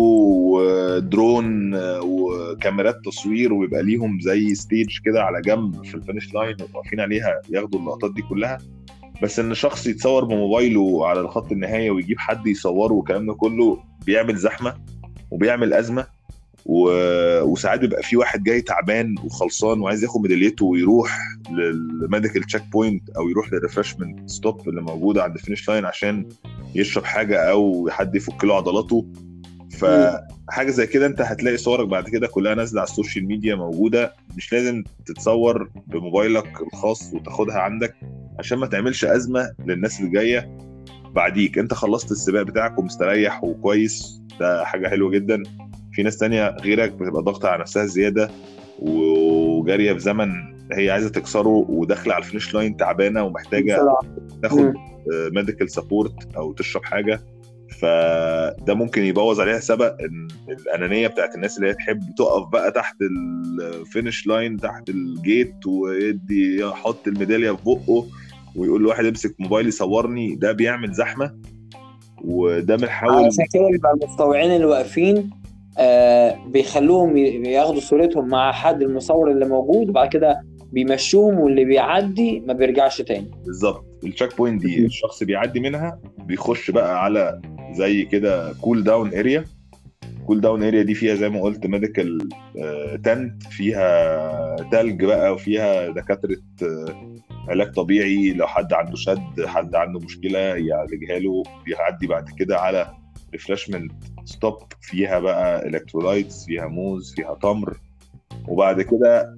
ودرون وكاميرات تصوير ويبقى ليهم زي ستيج كده على جنب في الفينش لاين واقفين عليها ياخدوا اللقطات دي كلها بس ان شخص يتصور بموبايله على خط النهايه ويجيب حد يصوره والكلام ده كله بيعمل زحمه وبيعمل ازمه و... وساعات بيبقى في واحد جاي تعبان وخلصان وعايز ياخد ميداليته ويروح للميديكال تشيك بوينت او يروح للريفرشمنت ستوب اللي موجوده عند الفينش لاين عشان يشرب حاجه او حد يفك له عضلاته فحاجه زي كده انت هتلاقي صورك بعد كده كلها نازله على السوشيال ميديا موجوده مش لازم تتصور بموبايلك الخاص وتاخدها عندك عشان ما تعملش ازمه للناس اللي جايه بعديك انت خلصت السباق بتاعك ومستريح وكويس ده حاجه حلوه جدا في ناس تانية غيرك بتبقى ضاغطة على نفسها زيادة وجارية في زمن هي عايزة تكسره وداخلة على الفينش لاين تعبانة ومحتاجة بصراحة. تاخد مم. ميديكال سبورت أو تشرب حاجة فده ممكن يبوظ عليها سبق إن الأنانية بتاعت الناس اللي هي تحب تقف بقى تحت الفينش لاين تحت الجيت ويدي يحط الميدالية في بقه ويقول لواحد امسك موبايلي يصورني ده بيعمل زحمة وده بنحاول علشان كده بيبقى المتطوعين اللي واقفين آه بيخلوهم ي- ياخدوا صورتهم مع حد المصور اللي موجود وبعد كده بيمشوهم واللي بيعدي ما بيرجعش تاني بالظبط التشيك بوينت دي مم. الشخص بيعدي منها بيخش بقى على زي كده كول داون اريا كول داون اريا دي فيها زي ما قلت ميديكال تنت فيها تلج بقى وفيها دكاتره آه، علاج طبيعي لو حد عنده شد حد عنده مشكله يعالجها له بيعدي بعد كده على ريفرشمنت ستوب فيها بقى الكترولايتس فيها موز فيها تمر وبعد كده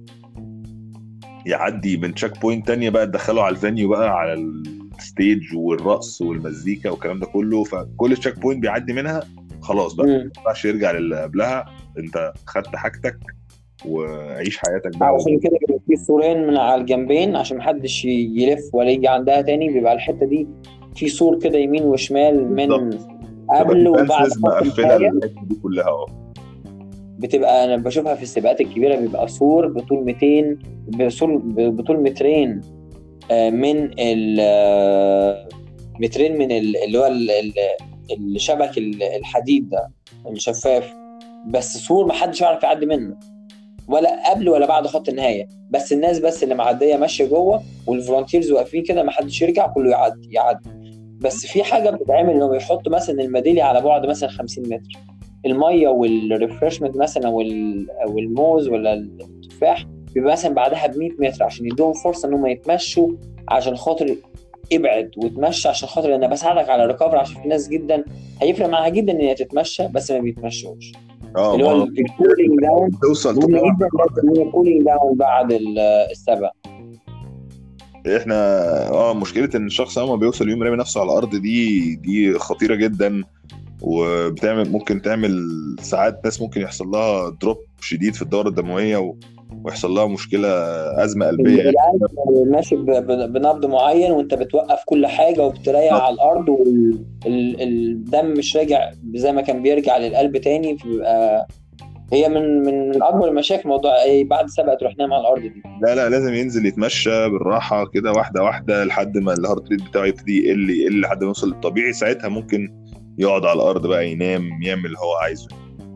يعدي من تشيك بوينت تانية بقى تدخله على الفينيو بقى على الستيج والرقص والمزيكا والكلام ده كله فكل تشيك بوينت بيعدي منها خلاص بقى ما مم. ينفعش يرجع للي قبلها انت خدت حاجتك وعيش حياتك بقى عشان كده بيبقى في سورين من على الجنبين عشان محدش ي- يلف ولا يجي عندها تاني بيبقى الحته دي في سور كده يمين وشمال من بالظبط. قبل تبقى وبعد defenses خط مقفله النهاية. الحته دي كلها اه بتبقى انا بشوفها في السباقات الكبيره بيبقى سور بطول 200 بسور بطول مترين آه، من ال آه، مترين من ال- اللي هو ال- ال- الشبك ال- الحديد ده الشفاف بس سور محدش يعرف يعدي منه ولا قبل ولا بعد خط النهايه بس الناس بس اللي معديه ماشيه جوه والفولunteers واقفين كده محدش يرجع كله يعدي يعدي بس في حاجه بتتعمل انهم يحطوا مثلا الميداليه على بعد مثلا 50 متر الميه والريفرشمنت مثلا او ال- أو الموز ولا التفاح بيبقى مثلا بعدها ب 100 متر عشان يدوهم فرصه انهم يتمشوا عشان خاطر ابعد وتمشى عشان خاطر انا بساعدك على الريكفري عشان في ناس جدا هيفرق معاها جدا ان هي تتمشى بس ما بيتمشوش اه اللي هو ما الكولينج داون توصل مهم تقع جدا بس هي كولينج داون بعد ال- السبق احنا اه مشكله ان الشخص اول ما بيوصل يوم رامي نفسه على الارض دي دي خطيره جدا وبتعمل ممكن تعمل ساعات ناس ممكن يحصل لها دروب شديد في الدوره الدمويه و... ويحصل لها مشكله ازمه قلبيه يعني. القلب ماشي ب- ب- بنبض معين وانت بتوقف كل حاجه وبتريح على الارض والدم مش راجع زي ما كان بيرجع للقلب تاني فبيبقى هي من من اكبر المشاكل موضوع ايه بعد سبق تروح نام على الارض دي لا لا لازم ينزل يتمشى بالراحه كده واحده واحده لحد ما الهارت ريت بتاعه يبتدي يقل يقل لحد ما يوصل للطبيعي ساعتها ممكن يقعد على الارض بقى ينام يعمل اللي هو عايزه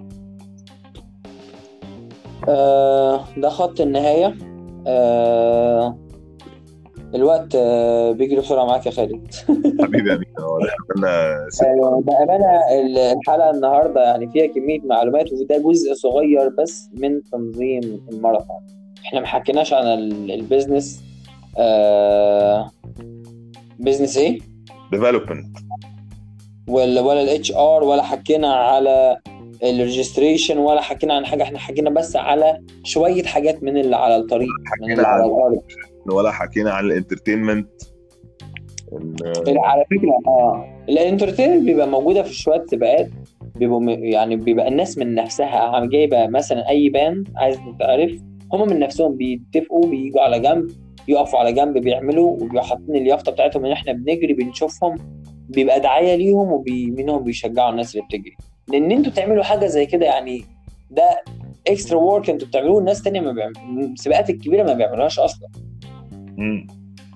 آه ده خط النهايه آه الوقت آه بيجري بسرعه معاك يا خالد حبيبي يا امين اه احنا عملنا ست آه، بأمانة ال- الحلقة النهاردة يعني فيها كمية معلومات وده جزء صغير بس من تنظيم الماراثون احنا ما حكيناش عن ال- البيزنس آه بيزنس ايه ديفلوبمنت ولا ولا الاتش ار ولا حكينا على الريجستريشن ولا حكينا عن حاجة احنا حكينا بس على شوية حاجات من اللي على الطريق من اللي على عن- الأرض ولا حكينا عن الانترتينمنت إن- على فكره اه الانترتينمنت بيبقى موجوده في شويه سباقات بيبقوا م- يعني بيبقى الناس من نفسها عم جايبه مثلا اي باند عايز تتعرف هم من نفسهم بيتفقوا بييجوا على جنب يقفوا على جنب بيعملوا وبيبقوا حاطين اليافطه بتاعتهم ان احنا بنجري بنشوفهم بيبقى دعايه ليهم ومنهم بيشجعوا الناس اللي بتجري لان انتوا تعملوا حاجه زي كده يعني ده اكسترا ورك انتوا بتعملوه الناس تانية ما بيعمل السباقات الكبيره ما بيعملوهاش اصلا مم.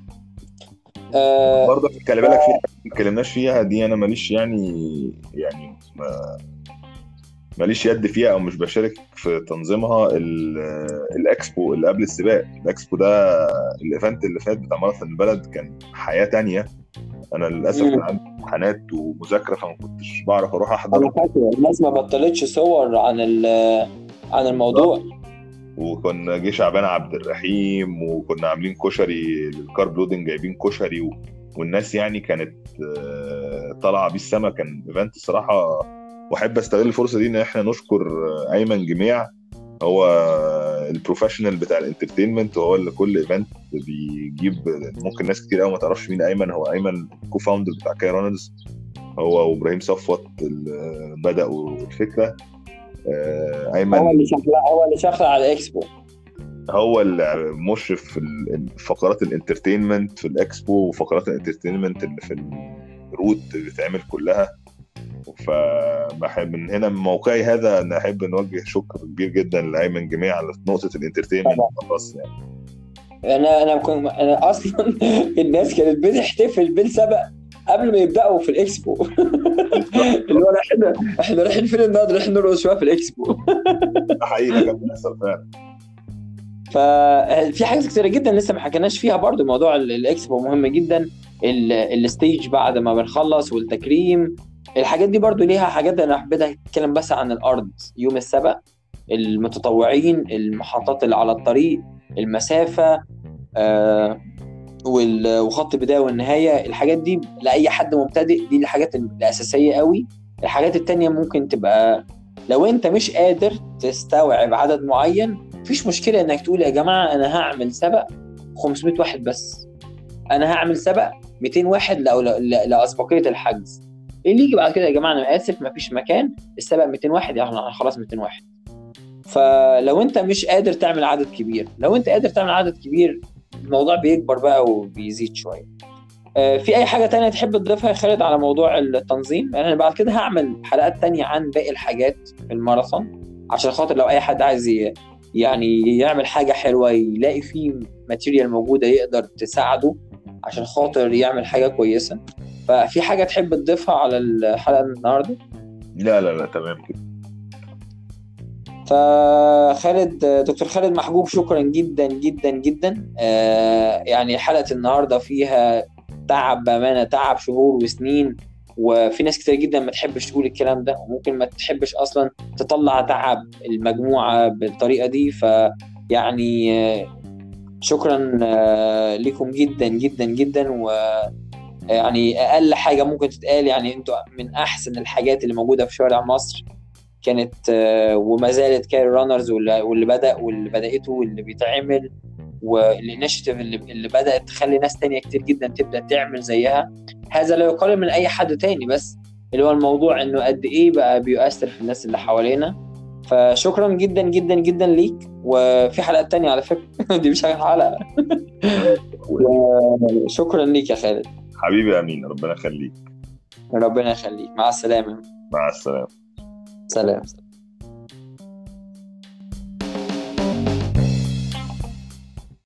آه برضه خلي بالك فيها ما اتكلمناش فيها دي انا ماليش يعني يعني ما ماليش يد فيها او مش بشارك في تنظيمها ال- الاكسبو اللي قبل السباق الاكسبو ده الايفنت اللي فات بتاع ماراثون البلد كان حياه تانية انا للاسف مم. كان عندي امتحانات ومذاكره فما كنتش بعرف اروح انا احضر فاكر الناس ما بطلتش صور عن ال- عن الموضوع وكنا جه شعبان عبد الرحيم وكنا عاملين كشري للكارب لودنج جايبين كشري و... والناس يعني كانت آه، طالعه بيه السما كان ايفنت الصراحه واحب استغل الفرصه دي ان احنا نشكر آه، ايمن جميع هو البروفيشنال بتاع الانترتينمنت وهو اللي كل ايفنت بيجيب ممكن ناس كتير قوي ما تعرفش مين ايمن هو ايمن كو فاوندر بتاع كاي رانرز هو وابراهيم صفوت اللي بداوا الفكره آه، ايمن هو اللي شغال هو اللي شغال على الاكسبو هو اللي مشرف في ال- فقرات الانترتينمنت في الاكسبو وفقرات الانترتينمنت اللي في الروت اللي بتتعمل كلها فبحب من هنا من موقعي هذا انا احب نوجه شكر كبير جدا لايمن جميع على نقطه الانترتينمنت خلاص يعني انا انا كنت انا اصلا الناس كانت بتحتفل بالسبق قبل ما يبداوا في الاكسبو اللي هو احنا احنا رايحين فين النهارده رايحين نرقص شويه في الاكسبو ده حقيقي ده كان بيحصل فعلا ففي حاجات كتيره جدا لسه ما حكيناش فيها برضو موضوع ال- الاكسبو مهم جدا ال- الستيج بعد ما بنخلص والتكريم الحاجات دي برضو ليها حاجات انا حبيت اتكلم بس عن الارض يوم السبق المتطوعين المحطات اللي على الطريق المسافه آه وال- وخط البدايه والنهايه الحاجات دي لاي حد مبتدئ دي الحاجات الاساسيه قوي الحاجات التانية ممكن تبقى لو انت مش قادر تستوعب عدد معين مفيش مشكله انك تقول يا جماعه انا هعمل سبق 500 واحد بس انا هعمل سبق 200 واحد لو ل- لاسبقيه الحجز اللي يجي بعد كده يا جماعه انا اسف مفيش مكان السبق 200 واحد يعني خلاص 200 واحد فلو انت مش قادر تعمل عدد كبير لو انت قادر تعمل عدد كبير الموضوع بيكبر بقى وبيزيد شويه آه، في اي حاجه تانية تحب تضيفها يا خالد على موضوع التنظيم يعني انا بعد كده هعمل حلقات تانية عن باقي الحاجات في الماراثون عشان خاطر لو اي حد عايز ي- يعني يعمل حاجه حلوه يلاقي فيه ماتيريال موجوده يقدر تساعده عشان خاطر يعمل حاجه كويسه ففي حاجه تحب تضيفها على الحلقه النهارده لا لا لا تمام كده فخالد دكتور خالد محجوب شكرا جدا جدا جدا آه، يعني حلقه النهارده فيها تعب بامانه تعب شهور وسنين وفي ناس كتير جدا ما تحبش تقول الكلام ده وممكن ما تحبش اصلا تطلع تعب المجموعه بالطريقه دي فيعني آه، شكرا آه، لكم جدا جدا جدا و يعني اقل حاجه ممكن تتقال يعني انتوا من احسن الحاجات اللي موجوده في شوارع مصر كانت آه، وما زالت كاري رانرز واللي واللي بدا واللي بداته واللي بيتعمل والانشيتيف اللي اللي بدات تخلي ناس تانية كتير جدا تبدا تعمل زيها هذا لا يقلل من اي حد تاني بس اللي هو الموضوع انه قد ايه بقى بيؤثر في الناس اللي حوالينا فشكرا جدا جدا جدا ليك وفي حلقات تانية على فكرة دي مش آخر حلقة شكرا ليك يا خالد حبيبي امين ربنا يخليك ربنا يخليك مع السلامة مع السلامه سلام